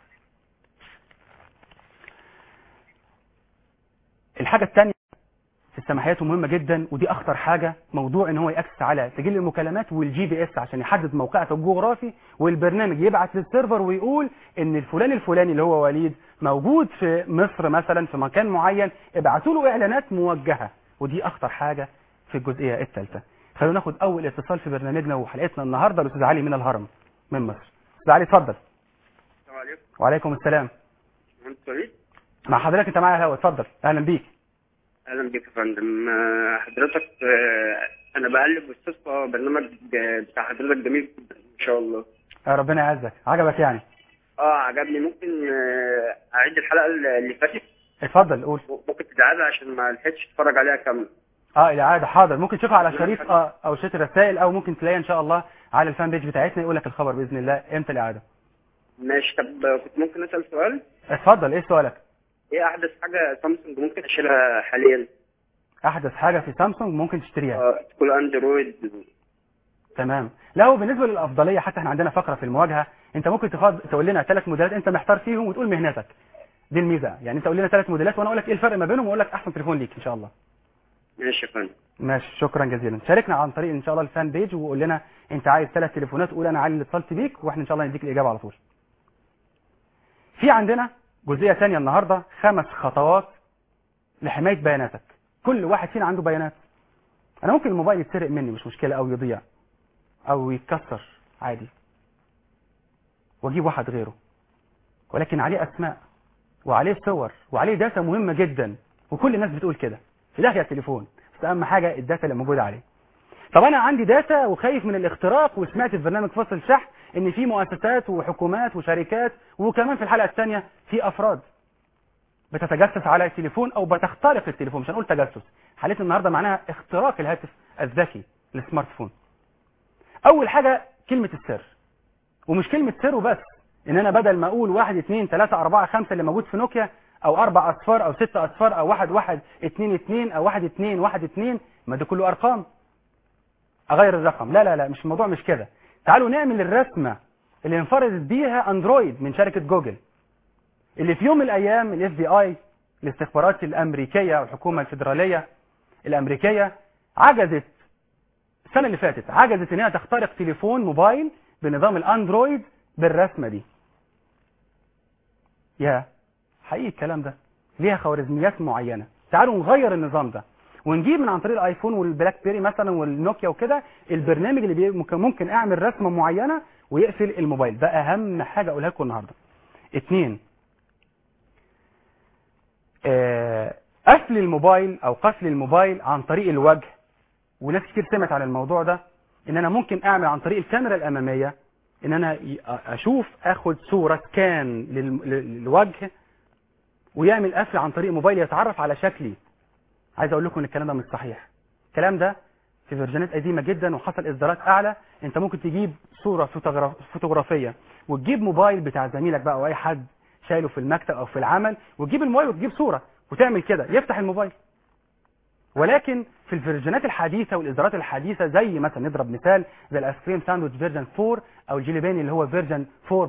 الحاجه الثانيه في السماحيات مهمه جدا ودي اخطر حاجه موضوع ان هو ياكسس على سجل المكالمات والجي بي اس عشان يحدد موقعك الجغرافي والبرنامج يبعت للسيرفر ويقول ان الفلان الفلاني اللي هو وليد موجود في مصر مثلا في مكان معين ابعتوا له اعلانات موجهه ودي اخطر حاجه في الجزئيه الثالثه خلونا ناخد اول اتصال في برنامجنا وحلقتنا النهارده الاستاذ علي من الهرم من مصر استاذ علي اتفضل السلام عليكم وعليكم السلام مهندس وليد مع حضرتك انت معايا الهوا اتفضل اهلا بيك اهلا بك يا فندم آه، حضرتك آه، انا بقلب بالصدفه برنامج آه، بتاع حضرتك جميل جدا ان شاء الله آه، ربنا يعزك عجبك يعني اه عجبني ممكن آه، اعيد الحلقه اللي فاتت اتفضل قول ممكن تتعادل عشان ما لحقتش اتفرج عليها كامله اه الاعاده حاضر ممكن تشوفها على شريط اه او شريط الرسائل او ممكن تلاقيها ان شاء الله على الفان بيج بتاعتنا يقول لك الخبر باذن الله امتى الاعاده ماشي طب آه، كنت ممكن اسال سؤال اتفضل ايه سؤالك ايه احدث حاجه سامسونج ممكن اشيلها حاليا احدث حاجه في سامسونج ممكن تشتريها اه تكون اندرويد تمام لا هو بالنسبه للافضليه حتى احنا عندنا فقره في المواجهه انت ممكن تفضل تقول لنا ثلاث موديلات انت محتار فيهم وتقول مهنتك دي الميزه يعني انت قول لنا ثلاث موديلات وانا اقول لك ايه الفرق ما بينهم واقول لك احسن تليفون ليك ان شاء الله ماشي يا فندم ماشي شكرا جزيلا شاركنا عن طريق ان شاء الله الفان بيج وقول لنا انت عايز ثلاث تليفونات وقول انا علي اللي اتصلت بيك واحنا ان شاء الله نديك الاجابه على طول في عندنا جزئيه ثانيه النهارده خمس خطوات لحمايه بياناتك كل واحد فينا عنده بيانات انا ممكن الموبايل يتسرق مني مش مشكله او يضيع او يتكسر عادي واجيب واحد غيره ولكن عليه اسماء وعليه صور وعليه داتا مهمه جدا وكل الناس بتقول كده في داخل التليفون بس اهم حاجه الداتا اللي موجوده عليه طب انا عندي داتا وخايف من الاختراق وسمعت في برنامج فصل شحن ان في مؤسسات وحكومات وشركات وكمان في الحلقه الثانيه في افراد بتتجسس على التليفون او بتخترق التليفون مش هنقول تجسس حالتنا النهارده معناها اختراق الهاتف الذكي السمارت فون اول حاجه كلمه السر ومش كلمه سر وبس ان انا بدل ما اقول واحد اتنين تلاتة اربعة خمسة اللي موجود في نوكيا او اربع اصفار او ست اصفار او واحد واحد اتنين اتنين او واحد اتنين واحد اتنين ما ده كله ارقام اغير الرقم لا لا لا مش الموضوع مش كده تعالوا نعمل الرسمة اللي انفردت بيها اندرويد من شركة جوجل اللي في يوم من الايام الاف بي اي الاستخبارات الامريكية والحكومة الفيدرالية الامريكية عجزت السنة اللي فاتت عجزت انها تخترق تليفون موبايل بنظام الاندرويد بالرسمة دي يا حقيقي الكلام ده ليها خوارزميات معينة تعالوا نغير النظام ده ونجيب من عن طريق الايفون والبلاك بيري مثلا والنوكيا وكده البرنامج اللي بي- ممكن ممكن اعمل رسمة معينة ويقفل الموبايل ده اهم حاجة اقولها لكم النهاردة اتنين آه، قفل الموبايل او قفل الموبايل عن طريق الوجه وناس كتير سمعت عن الموضوع ده ان انا ممكن اعمل عن طريق الكاميرا الاماميه ان انا ي- اشوف اخد صوره سكان للم- للوجه ويعمل قفل عن طريق موبايل يتعرف على شكلي عايز اقول لكم ان الكلام ده مش صحيح الكلام ده في فيرجنات قديمه جدا وحصل اصدارات اعلى انت ممكن تجيب صوره فوتوغراف- فوتوغرافيه وتجيب موبايل بتاع زميلك بقى او اي حد شايله في المكتب او في العمل وتجيب الموبايل وتجيب صوره وتعمل كده يفتح الموبايل ولكن في الفيرجنات الحديثه والاصدارات الحديثه زي مثلا نضرب مثال زي الايس كريم ساندويتش فيرجن 4 او الجيلي باني اللي هو فيرجن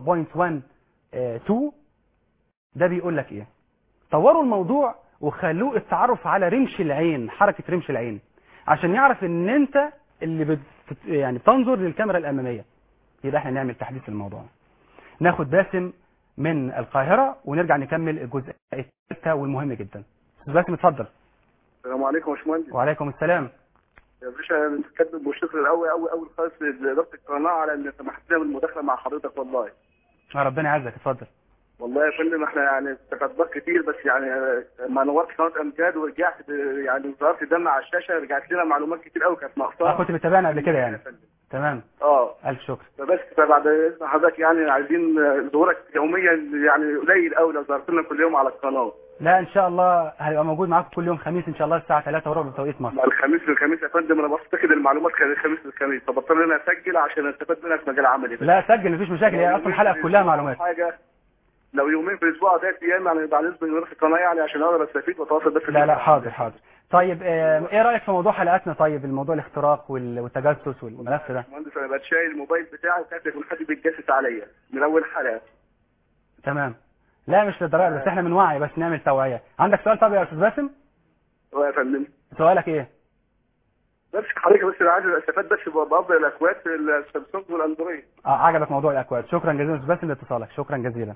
4.1.2 ده بيقول لك ايه طوروا الموضوع وخلوه التعرف على رمش العين حركه رمش العين عشان يعرف ان انت اللي بت يعني بتنظر للكاميرا الاماميه يبقى احنا نعمل تحديث الموضوع ناخد باسم من القاهره ونرجع نكمل الجزء الثالثه والمهم جدا استاذ باسم اتفضل السلام عليكم يا باشمهندس وعليكم السلام يا باشا انا متكتب والشكر الاول اول اول خالص لاداره القناه على ان سمحت لنا بالمداخله مع حضرتك والله آه، ربنا يعزك اتفضل والله يا فندم احنا يعني استفدنا كتير بس يعني لما نورت قناه امجاد ورجعت يعني ظهرت دم على الشاشه رجعت لنا معلومات كتير قوي كانت اه ناقصاها كنت بتابعنا قبل كده يعني تمام اه الف شكر فبس فبعد اذن حضرتك يعني عايزين ظهورك يوميا يعني قليل قوي لو ظهرت لنا كل يوم على القناه لا ان شاء الله هيبقى موجود معاكم كل يوم خميس ان شاء الله الساعه 3 وربع بتوقيت مصر مع الخميس للخميس يا فندم انا بفتقد المعلومات كان الخميس للخميس فبضطر ان انا اسجل عشان استفاد منها في مجال عملي لا سجل مفيش مشاكل هي اصلا الحلقه كلها معلومات حاجه لو يومين في الاسبوع ثلاث ايام يعني بعد اذن نروح في القناه يعني عشان اقدر استفيد واتواصل بس لا لا حاضر حاضر طيب آه، ايه رايك في موضوع حلقاتنا طيب الموضوع الاختراق وال- والتجسس والملف ده مهندس انا بقيت شايل الموبايل بتاعي وكانت يكون حد بيتجسس عليا من اول حلقه تمام لا مش للدرجه بس احنا من وعي بس نعمل توعيه عندك سؤال طب يا استاذ باسم هو يا فندم سؤالك ايه بس حضرتك بس انا عايز استفاد بس بافضل الاكواد في السامسونج والاندرويد اه عجبك موضوع الاكواد شكرا جزيلا استاذ باسم لاتصالك شكرا جزيلا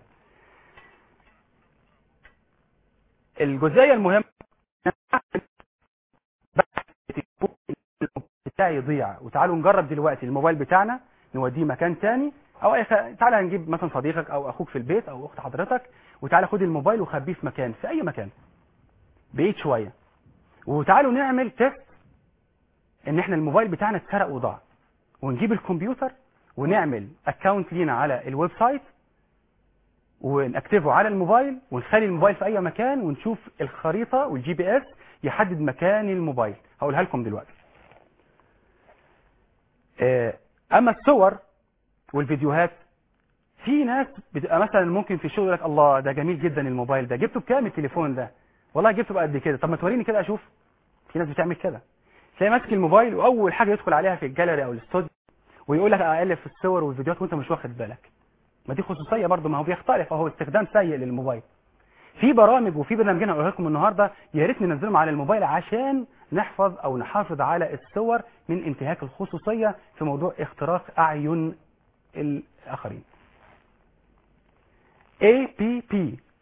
الجزئيه المهمه بتاعي يضيع وتعالوا نجرب دلوقتي الموبايل بتاعنا نوديه مكان تاني او اي خ... تعالى هنجيب مثلا صديقك او اخوك في البيت او اخت حضرتك وتعالى خد الموبايل وخبيه في مكان في اي مكان بعيد شويه وتعالوا نعمل تيست ان احنا الموبايل بتاعنا اتسرق وضاع ونجيب الكمبيوتر ونعمل اكونت لينا على الويب سايت ونكتبه على الموبايل ونخلي الموبايل في اي مكان ونشوف الخريطه والجي بي اس يحدد مكان الموبايل هقولها لكم دلوقتي آه، اما الصور والفيديوهات في ناس بتبقى مثلا ممكن في الشغل يقول لك الله ده جميل جدا الموبايل ده جبته بكام التليفون ده والله جبته بقد كده طب ما توريني كده اشوف في ناس بتعمل كده تلاقي ماسك الموبايل واول حاجه يدخل عليها في الجاليري او الاستوديو ويقول لك اقلب في الصور والفيديوهات وانت مش واخد بالك ما دي خصوصيه برضه ما هو بيختلف اهو استخدام سيء للموبايل في برامج وفي برنامجين هقولها لكم النهارده يا ريت ننزلهم على الموبايل عشان نحفظ او نحافظ على الصور من انتهاك الخصوصيه في موضوع اختراق اعين الاخرين APP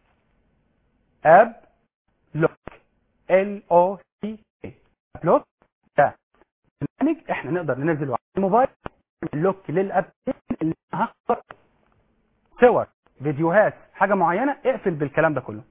اب لوك ال او سي لوك ده برنامج احنا نقدر ننزله على الموبايل لوك للاب اللي هختار صور فيديوهات حاجه معينه اقفل بالكلام ده كله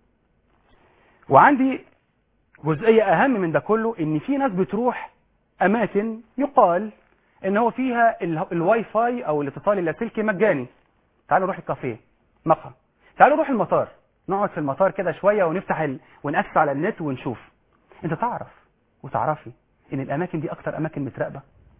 وعندي جزئيه اهم من ده كله ان في ناس بتروح اماكن يقال ان هو فيها ال- الواي فاي او الاتصال اللاسلكي مجاني تعالوا نروح الكافيه مقهى تعالوا نروح المطار نقعد في المطار كده شويه ونفتح ال... ونأكس على النت ونشوف انت تعرف وتعرفي ان الاماكن دي اكتر اماكن متراقبه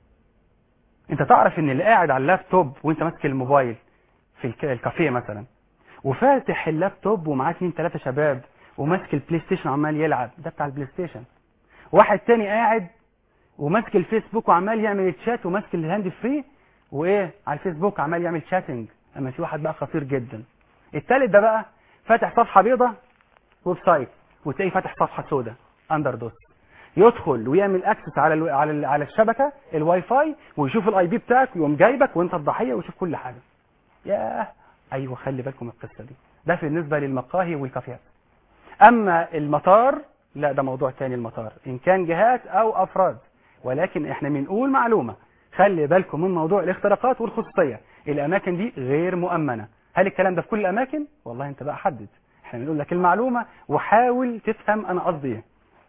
انت تعرف ان اللي قاعد على اللابتوب وانت ماسك الموبايل في الك- الكافيه مثلا وفاتح اللابتوب ومعاه اتنين تلاته شباب وماسك البلاي ستيشن عمال يلعب ده بتاع البلاي ستيشن واحد تاني قاعد وماسك الفيسبوك وعمال يعمل تشات وماسك الهاند فري وايه على الفيسبوك عمال يعمل شاتنج اما في واحد بقى خطير جدا التالت ده بقى فاتح صفحه بيضة ويب سايت وتلاقيه فاتح صفحه سوداء اندر دوس يدخل ويعمل اكسس على ال على ال على الشبكه الواي فاي ويشوف الاي بي بتاعك ويقوم جايبك وانت الضحيه ويشوف كل حاجه ياه ايوه خلي بالكم من القصه دي ده بالنسبه للمقاهي والكافيهات اما المطار لا ده موضوع تاني المطار ان كان جهات او افراد ولكن احنا بنقول معلومه خلي بالكم من موضوع الاختراقات والخصوصيه الاماكن دي غير مؤمنه هل الكلام ده في كل الاماكن والله انت بقى حدد احنا بنقول لك المعلومه وحاول تفهم انا قصدي ايه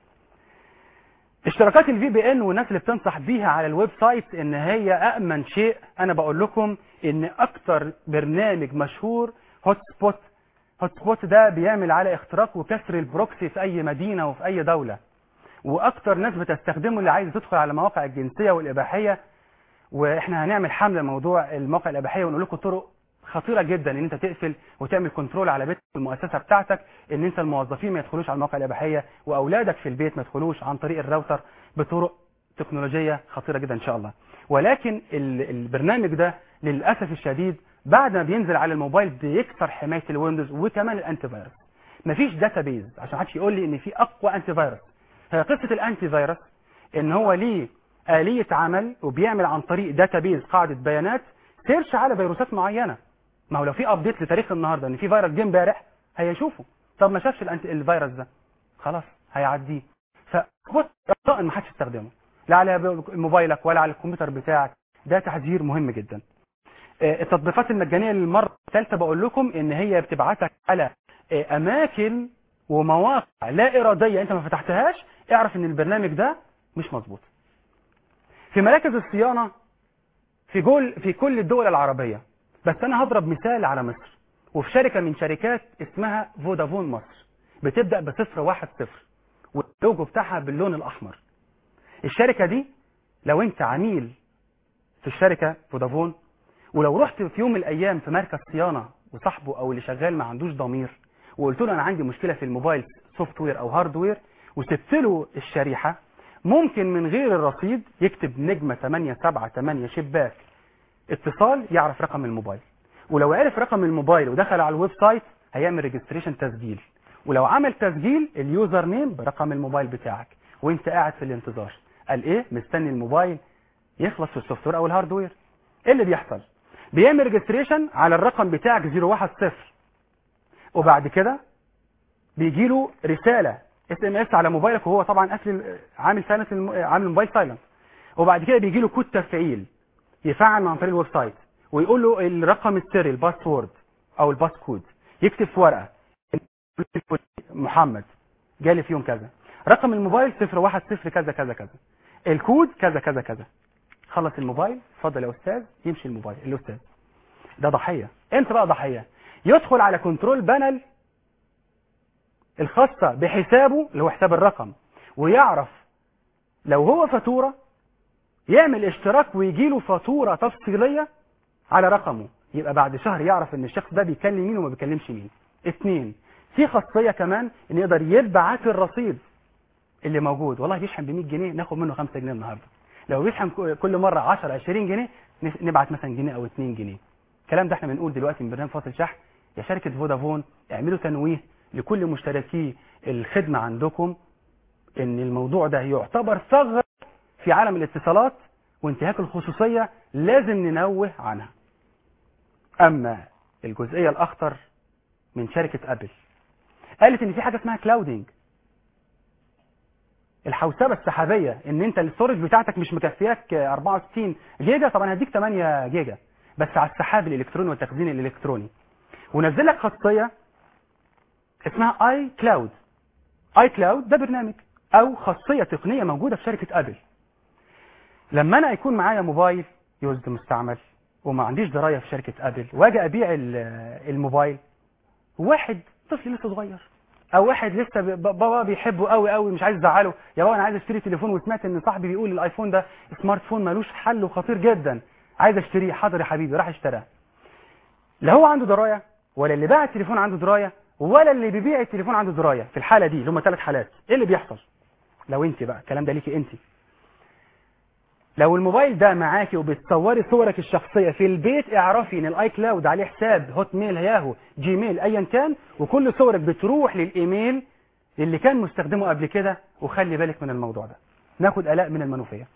اشتراكات الفي بي ان والناس اللي بتنصح بيها على الويب سايت ان هي امن شيء انا بقول لكم ان اكتر برنامج مشهور هوت سبوت هوت سبوت ده بيعمل على اختراق وكسر البروكسي في اي مدينه وفي اي دوله واكتر ناس بتستخدمه اللي عايز تدخل على مواقع الجنسيه والاباحيه واحنا هنعمل حمله موضوع المواقع الاباحيه ونقول لكم طرق خطيره جدا ان انت تقفل وتعمل كنترول على بيت المؤسسه بتاعتك ان انت الموظفين ما يدخلوش على المواقع الاباحيه واولادك في البيت ما يدخلوش عن طريق الراوتر بطرق تكنولوجيه خطيره جدا ان شاء الله ولكن ال- البرنامج ده للاسف الشديد بعد ما بينزل على الموبايل بيكسر حمايه الويندوز وكمان الانتي فيروس مفيش داتابيز عشان محدش يقول لي ان في اقوى انتي فيروس هي قصه الانتي فيروس ان هو ليه آلية عمل وبيعمل عن طريق داتابيز قاعدة بيانات سيرش على فيروسات معينة ما هو لو في ابديت لتاريخ النهارده ان في فيروس جه امبارح هيشوفه طب ما شافش الأنت... الفيروس ده خلاص هيعديه فبص رجاء ما حدش يستخدمه لا على موبايلك ولا على الكمبيوتر بتاعك ده تحذير مهم جدا آه، التطبيقات المجانيه للمره الثالثه بقول لكم ان هي بتبعتك على آه، اماكن ومواقع لا اراديه انت ما فتحتهاش اعرف ان البرنامج ده مش مظبوط في مراكز الصيانه في جول في كل الدول العربيه بس انا هضرب مثال على مصر وفي شركه من شركات اسمها فودافون مصر بتبدا بصفر واحد صفر واللوجو بتاعها باللون الاحمر الشركه دي لو انت عميل في الشركه فودافون ولو رحت في يوم من الايام في مركز صيانه وصاحبه او اللي شغال ما عندوش ضمير وقلت له انا عندي مشكله في الموبايل سوفت وير او هاردوير وسبت له الشريحه ممكن من غير الرصيد يكتب نجمه 878 شباك اتصال يعرف رقم الموبايل ولو عرف رقم الموبايل ودخل على الويب سايت هيعمل ريجستريشن تسجيل ولو عمل تسجيل اليوزر نيم برقم الموبايل بتاعك وانت قاعد في الانتظار قال ايه مستني الموبايل يخلص في السوفت وير او الهاردوير ايه اللي بيحصل بيعمل ريجستريشن على الرقم بتاعك 010 وبعد كده بيجي له رساله اس ام اس على موبايلك وهو طبعا قافل عامل سايلنت الم- عامل الموبايل سايلنت وبعد كده بيجي له كود تفعيل يفعل عن طريق الويب سايت ويقول له الرقم السري الباسورد او الباسكود يكتب في ورقه محمد جالي في يوم كذا رقم الموبايل 010 كذا كذا كذا الكود كذا كذا كذا خلص الموبايل اتفضل يا استاذ يمشي الموبايل الاستاذ ده ضحيه انت بقى ضحيه يدخل على كنترول بانل الخاصه بحسابه اللي هو حساب الرقم ويعرف لو هو فاتوره يعمل اشتراك ويجي له فاتوره تفصيليه على رقمه يبقى بعد شهر يعرف ان الشخص ده بيكلم مين وما بيكلمش مين اتنين في خاصيه كمان ان يقدر يبعت الرصيد اللي موجود والله بيشحن ب 100 جنيه ناخد منه 5 جنيه النهارده لو بيشحن ك- كل مره 10 20 جنيه نف- نبعت مثلا جنيه او 2 جنيه الكلام ده احنا بنقول دلوقتي من برنامج فاصل شحن يا شركه فودافون اعملوا تنويه لكل مشتركي الخدمه عندكم ان الموضوع ده يعتبر ثغره في عالم الاتصالات وانتهاك الخصوصيه لازم ننوه عنها اما الجزئيه الاخطر من شركه ابل قالت ان في حاجه اسمها كلاودنج الحوسبه السحابيه ان انت الستورج بتاعتك مش مكفياك 64 جيجا طبعا هديك 8 جيجا بس على السحاب الالكتروني والتخزين الالكتروني ونزل لك خاصيه اسمها اي كلاود اي كلاود ده برنامج او خاصيه تقنيه موجوده في شركه ابل لما انا يكون معايا موبايل يوزد مستعمل وما عنديش درايه في شركه ابل واجي ابيع ال- الموبايل واحد طفل لسه صغير او واحد لسه ب- بابا بيحبه قوي قوي مش عايز يزعله يا بابا انا عايز اشتري تليفون وسمعت ان صاحبي بيقول الايفون ده سمارت فون ملوش حل وخطير جدا عايز اشتريه حاضر يا حبيبي راح اشتراه لا هو عنده درايه ولا اللي باع التليفون عنده درايه ولا اللي بيبيع التليفون عنده درايه في الحاله دي اللي هم ثلاث حالات ايه اللي بيحصل لو انت بقى الكلام ده ليكي انت لو الموبايل ده معاكي وبتصوري صورك الشخصيه في البيت اعرفي ان الاي كلاود عليه حساب هوت ميل ياهو جيميل ايا كان وكل صورك بتروح للايميل اللي كان مستخدمه قبل كده وخلي بالك من الموضوع ده ناخد الاء من المنوفيه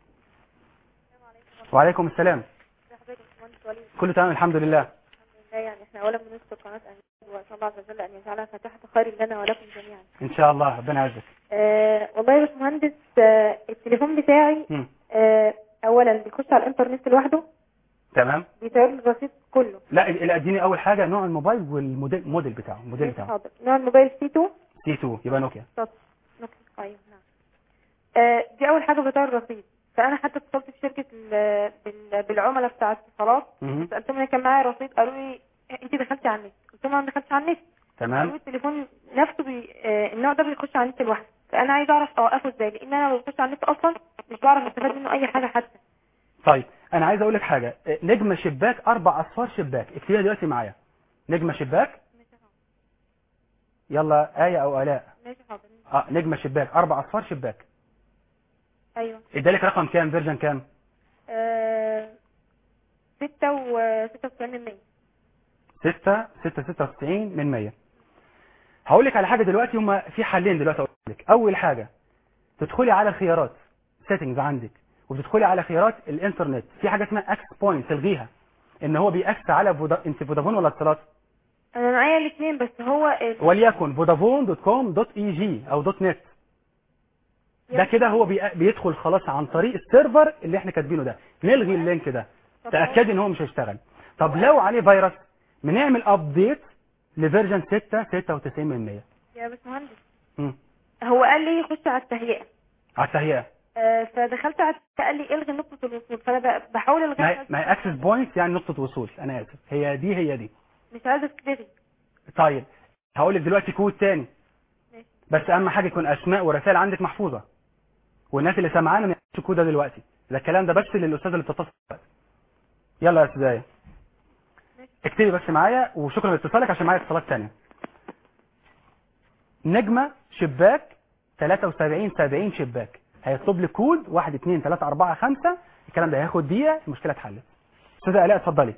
وعليكم السلام كله تمام الحمد لله لا يعني احنا اولا بنشكر قناه امين واسال الله عز وجل ان يجعلها فاتحه خير لنا ولكم جميعا. ان شاء الله ربنا يعزك آه والله يا باشمهندس آه التليفون بتاعي مم. آه اولا بيخش على الانترنت لوحده تمام بيطير لي الرصيد كله. لا لا، اديني اول حاجه نوع الموبايل والموديل الموديل بتاعه الموديل ماشي بتاعه حاضر نوع الموبايل سي 2 سي 2 يبقى نوكيا نوكيا ايوه نعم. آه دي اول حاجه بيطير الرصيد فانا حتى اتصلت في شركه ال- بال- بالعملاء بتاع الاتصالات مهم. سالتهم انا كان معايا رصيد قالوا لي انت دخلتي على النت قلت لهم انا ما دخلتش على النت قالوا تمام لي التليفون نفسه بي... آه النوع ده بيخش على النت لوحده فانا عايز اعرف اوقفه ازاي لان انا لو بخش على النت اصلا مش بعرف استفاد منه اي حاجه حتى طيب انا عايز اقول لك حاجه نجمه شباك اربع اصفار شباك اكتبيها دلوقتي معايا نجمه شباك يلا ايه او الاء ماشي حاضر اه نجمه شباك اربع اصفار شباك ايوه ادالك رقم كام فيرجن كام آه... ستة و ستة وتسعين من مية 6 6 96 من 100 هقول لك على حاجه دلوقتي هما في حلين دلوقتي اقول لك اول حاجه تدخلي على الخيارات سيتنجز عندك وتدخلي على خيارات الانترنت في حاجه اسمها اكس بوينت تلغيها ان هو بيأكس على فودا... انت فودافون ولا اتصالات انا معايا الاثنين بس هو ال... وليكن فودافون دوت كوم دوت اي جي او دوت نت ده كده هو بي... بيدخل خلاص عن طريق السيرفر اللي احنا كاتبينه ده نلغي اللينك ده تاكدي ان هو مش هيشتغل طب لو عليه فيروس بنعمل ابديت لفيرجن 6 96 من 100 يا باشمهندس مم. هو قال لي خش على التهيئة على التهيئه آه فدخلت على التهيئة قال لي الغي نقطة الوصول فانا ب- بحاول ما هي- الغيها ما هي اكسس بوينت يعني نقطه وصول انا اسف هي دي هي دي مش عايزة تلغي طيب هقول لك دلوقتي كود تاني ماشي. بس اهم حاجه يكون اسماء ورسائل عندك محفوظه والناس اللي سامعانا ما يعرفش الكود ده دلوقتي ده الكلام ده بس للاستاذ اللي بتتصل دلوقتي. يلا يا استاذ آية. اكتبي بس معايا وشكرا لاتصالك عشان معايا اتصالات تانية نجمة شباك 73 70 شباك هيطلب لي كود 1 2 3 4 5 الكلام ده هياخد دقيقة المشكلة اتحلت استاذة آلاء اتفضلي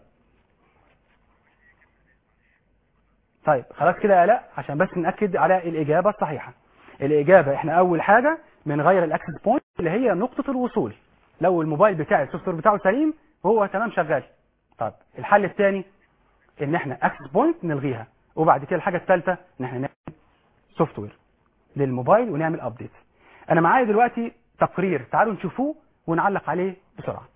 طيب خلاص كده يا آلاء عشان بس نأكد على الإجابة الصحيحة الإجابة احنا أول حاجة بنغير الأكسس بوينت اللي هي نقطة الوصول لو الموبايل بتاعي السوفت وير بتاعه سليم وهو تمام شغال طيب الحل الثاني ان احنا اكسس بوينت نلغيها وبعد كده الحاجه الثالثه ان احنا نعمل سوفت وير للموبايل ونعمل ابديت انا معايا دلوقتي تقرير تعالوا نشوفوه ونعلق عليه بسرعه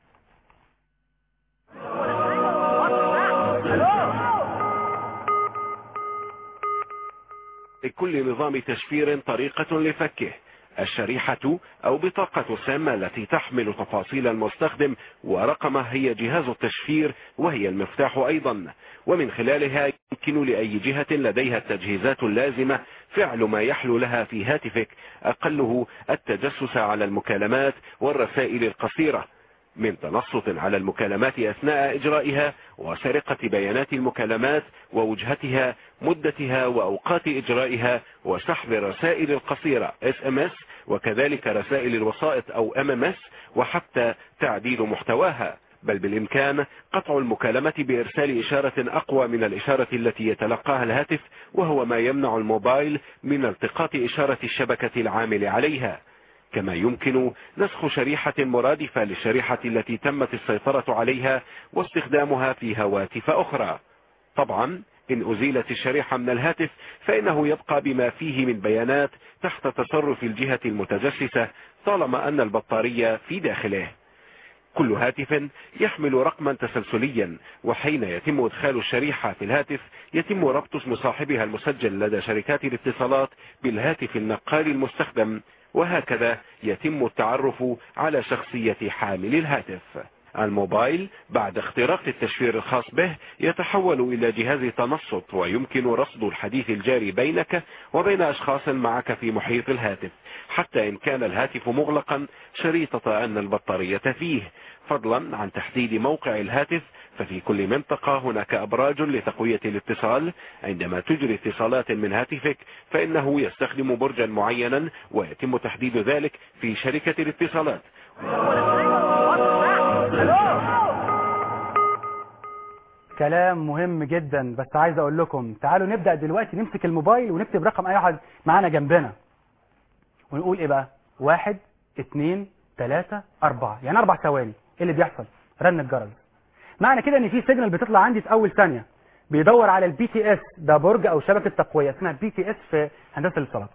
لكل نظام تشفير طريقة لفكه الشريحة أو بطاقة السامة التي تحمل تفاصيل المستخدم ورقمه هي جهاز التشفير وهي المفتاح أيضا ومن خلالها يمكن لأي جهة لديها التجهيزات اللازمة فعل ما يحلو لها في هاتفك أقله التجسس على المكالمات والرسائل القصيرة من تنصت على المكالمات أثناء إجرائها وسرقة بيانات المكالمات ووجهتها مدتها وأوقات إجرائها وسحب الرسائل القصيرة SMS وكذلك رسائل الوسائط أو MMS وحتى تعديل محتواها بل بالإمكان قطع المكالمة بإرسال إشارة أقوى من الإشارة التي يتلقاها الهاتف وهو ما يمنع الموبايل من التقاط إشارة الشبكة العامل عليها كما يمكن نسخ شريحة مرادفة للشريحة التي تمت السيطرة عليها واستخدامها في هواتف أخرى طبعا إن أزيلت الشريحة من الهاتف فإنه يبقى بما فيه من بيانات تحت تصرف الجهة المتجسسة طالما أن البطارية في داخله كل هاتف يحمل رقما تسلسليا وحين يتم إدخال الشريحة في الهاتف يتم ربط اسم صاحبها المسجل لدى شركات الاتصالات بالهاتف النقال المستخدم وهكذا يتم التعرف على شخصية حامل الهاتف الموبايل بعد اختراق التشفير الخاص به يتحول إلى جهاز تنصت ويمكن رصد الحديث الجاري بينك وبين أشخاص معك في محيط الهاتف حتى إن كان الهاتف مغلقا شريطة أن البطارية فيه فضلا عن تحديد موقع الهاتف ففي كل منطقة هناك أبراج لتقوية الاتصال عندما تجري اتصالات من هاتفك فإنه يستخدم برجا معينا ويتم تحديد ذلك في شركة الاتصالات كلام مهم جدا بس عايز اقول لكم تعالوا نبدأ دلوقتي نمسك الموبايل ونكتب رقم اي واحد معانا جنبنا ونقول ايه بقى واحد اتنين تلاتة اربعة يعني اربع ثواني ايه اللي بيحصل رن الجرس معنى كده ان في سيجنال بتطلع عندي في اول ثانية بيدور على البي تي اس ده برج او شبكة تقوية اسمها بي تي اس في هندسة الاتصالات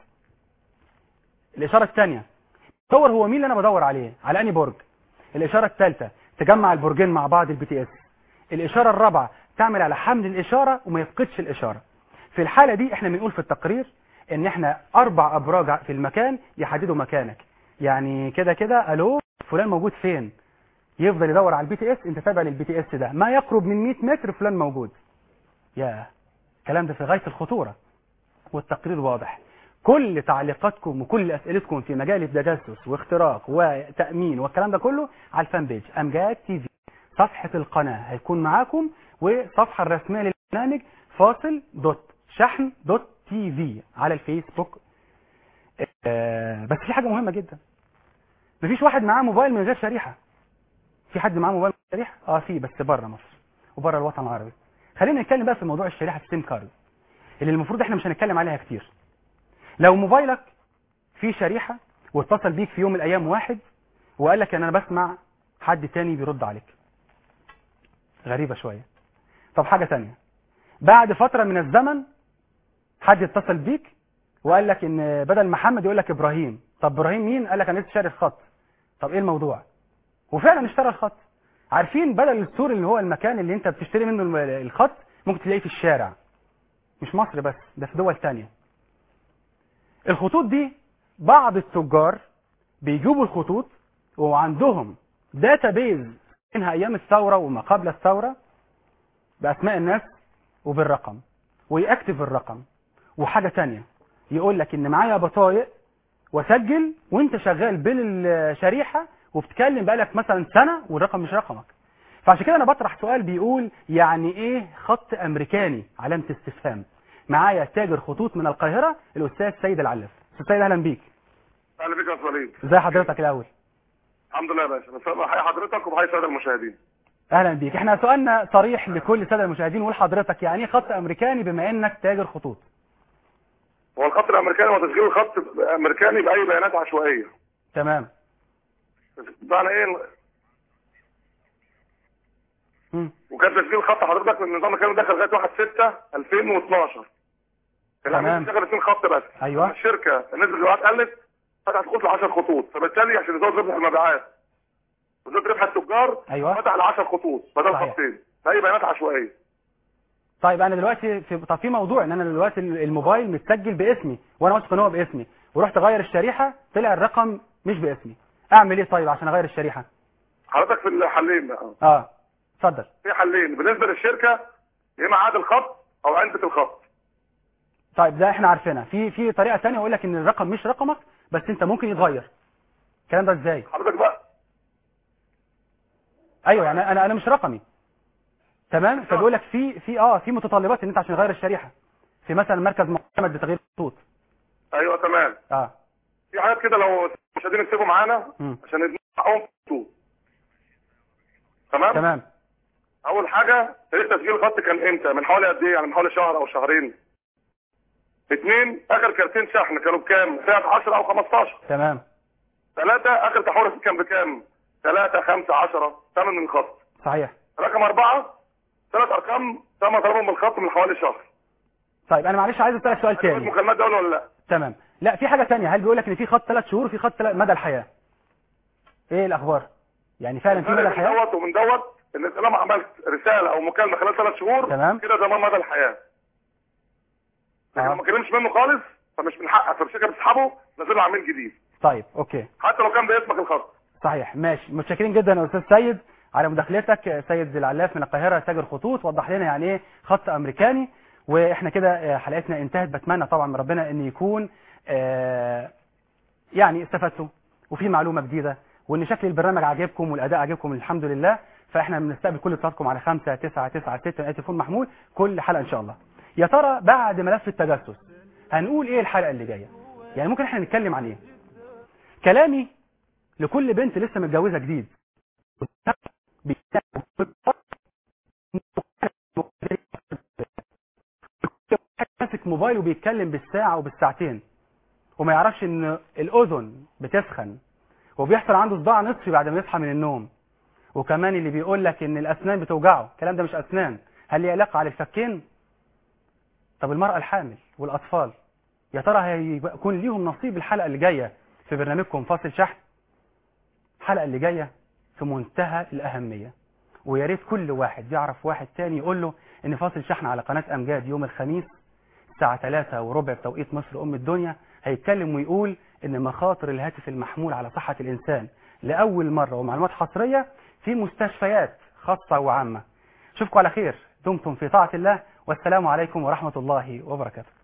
الاشارة الثانية دور هو مين اللي انا بدور عليه على اني برج الاشارة الثالثة تجمع البرجين مع بعض البي تي اس الاشارة الرابعة تعمل على حمل الاشارة وما يفقدش الاشارة في الحالة دي احنا بنقول في التقرير ان احنا اربع ابراج في المكان يحددوا مكانك يعني كده كده الو فلان موجود فين يفضل يدور على البي تي اس انت تابع للبي تي اس ده ما يقرب من 100 متر فلان موجود يا الكلام ده في غاية الخطورة والتقرير واضح كل تعليقاتكم وكل اسئلتكم في مجال التجسس واختراق وتأمين والكلام ده كله على الفان بيج امجاد تي في صفحة القناة هيكون معاكم وصفحة الرسمية للبرنامج فاصل دوت شحن دوت تي في على الفيسبوك آه بس في حاجة مهمة جدا مفيش واحد معاه موبايل من غير شريحة في حد معاه موبايل من غير شريحة اه في بس بره مصر وبره الوطن العربي خلينا نتكلم بقى في موضوع الشريحة السيم كارد اللي المفروض احنا مش هنتكلم عليها كتير لو موبايلك فيه شريحة واتصل بيك في يوم من الايام واحد وقال لك ان انا بسمع حد تاني بيرد عليك غريبة شوية طب حاجة تانية بعد فترة من الزمن حد يتصل بيك وقال لك ان بدل محمد يقول لك ابراهيم طب ابراهيم مين قال لك انا لسه شاري الخط طب ايه الموضوع وفعلا اشترى الخط عارفين بدل السور اللي هو المكان اللي انت بتشتري منه الخط ممكن تلاقيه في الشارع مش مصر بس ده في دول تانية الخطوط دي بعض التجار بيجيبوا الخطوط وعندهم داتا بيز منها ايام الثورة وما قبل الثورة باسماء الناس وبالرقم ويأكتف الرقم وحاجة تانية يقول لك ان معايا بطايق وسجل وانت شغال بين الشريحة وبتكلم بقالك مثلا سنة والرقم مش رقمك فعشان كده انا بطرح سؤال بيقول يعني ايه خط امريكاني علامة استفهام معايا تاجر خطوط من القاهرة الاستاذ سيد العلف استاذ سيد اهلا بيك اهلا بك يا استاذ وليد ازي حضرتك الاول الحمد لله يا باشا بس بحيي حضرتك وبحيي الساده المشاهدين اهلا بيك احنا سؤالنا صريح لكل الساده المشاهدين ولحضرتك يعني ايه خط امريكاني بما انك تاجر خطوط هو الخط الامريكاني هو تسجيل الخط امريكاني باي بيانات عشوائيه تمام معنى ايه مم. وكان تسجيل خط حضرتك من النظام كان دخل لغايه 1 6 2012 تمام. اشتغل اثنين خط بس ايوه لما الشركه نسبه المبيعات قلت فتحت خطوط ل 10 خطوط فبالتالي عشان يزود ربح المبيعات ويزود ربح التجار ايوه فتح ل 10 خطوط بدل صحيح. خطين باي بيانات عشوائيه طيب انا دلوقتي في طب في موضوع ان انا دلوقتي الموبايل متسجل باسمي وانا واثق ان هو باسمي ورحت اغير الشريحه طلع الرقم مش باسمي اعمل ايه طيب عشان اغير الشريحه حضرتك في الحلين بقى اه اتفضل في حلين بالنسبه للشركه يا اما عاد الخط او علبه الخط طيب ده احنا عارفينها في في طريقه ثانيه يقول لك ان الرقم مش رقمك بس انت ممكن يتغير الكلام ده ازاي حضرتك بقى ايوه يعني انا انا مش رقمي تمام فبيقول لك في في اه في متطلبات ان انت عشان تغير الشريحه في مثلا مركز معتمد لتغيير الخطوط ايوه تمام اه في حاجات كده لو مش قادرين يكتبوا معانا مم. عشان يدفعوا خطوط تمام تمام اول حاجه تاريخ تسجيل الخط كان امتى من حوالي قد ايه يعني من حوالي شهر او شهرين اثنين اخر كارتين شحن كانوا بكام سعر 10 او 15 تمام ثلاثة اخر تحويل كان بكام 3 5 10 ثمن من الخط صحيح رقم أربعة ثلاث ارقام تم طلبهم من الخط من حوالي شهر طيب انا معلش عايز اسالك سؤال تاني المكالمات دول ولا لا تمام لا في حاجه تانية هل بيقول لك ان في خط ثلاث شهور وفي خط تلات مدى الحياه ايه الاخبار يعني فعلا في مدى من الحياه دوت ومن دوت ان طالما عملت رساله او مكالمه خلال ثلاث شهور تمام. كده ضمان مدى الحياه لكن آه. لو ما كلمش منه خالص فمش من حقك فالشركه بتسحبه تنزل له عميل جديد طيب اوكي حتى لو كان باسمك الخاص صحيح ماشي متشكرين جدا يا استاذ سيد على مداخلتك سيد العلاف من القاهره تاجر خطوط وضح لنا يعني ايه خط امريكاني واحنا كده آه، حلقتنا انتهت بتمنى طبعا من ربنا ان يكون آه، يعني استفدتوا وفي معلومه جديده وان شكل البرنامج عجبكم والاداء عجبكم الحمد لله فاحنا بنستقبل كل اتصالاتكم على 5 9 9 6 من تليفون محمول كل حلقه ان شاء الله يا ترى بعد ملف التجسس هنقول ايه الحلقه اللي جايه يعني ممكن احنا نتكلم عن ايه كلامي لكل بنت لسه متجوزه جديد ماسك موبايل وبيتكلم بالساعه وبالساعتين وما يعرفش ان الاذن بتسخن وبيحصل عنده صداع نصفي بعد ما يصحى من النوم وكمان اللي بيقول لك ان الاسنان بتوجعه الكلام ده مش اسنان هل ليه علاقه على الفكين طب المراه الحامل والاطفال يا ترى هيكون ليهم نصيب الحلقه اللي جايه في برنامجكم فاصل شحن الحلقه اللي جايه في منتهى الاهميه ويا ريت كل واحد يعرف واحد تاني يقول له ان فاصل شحن على قناه امجاد يوم الخميس الساعه 3 وربع بتوقيت مصر ام الدنيا هيتكلم ويقول ان مخاطر الهاتف المحمول على صحه الانسان لاول مره ومعلومات حصريه في مستشفيات خاصه وعامه اشوفكم على خير دمتم في طاعه الله والسلام عليكم ورحمه الله وبركاته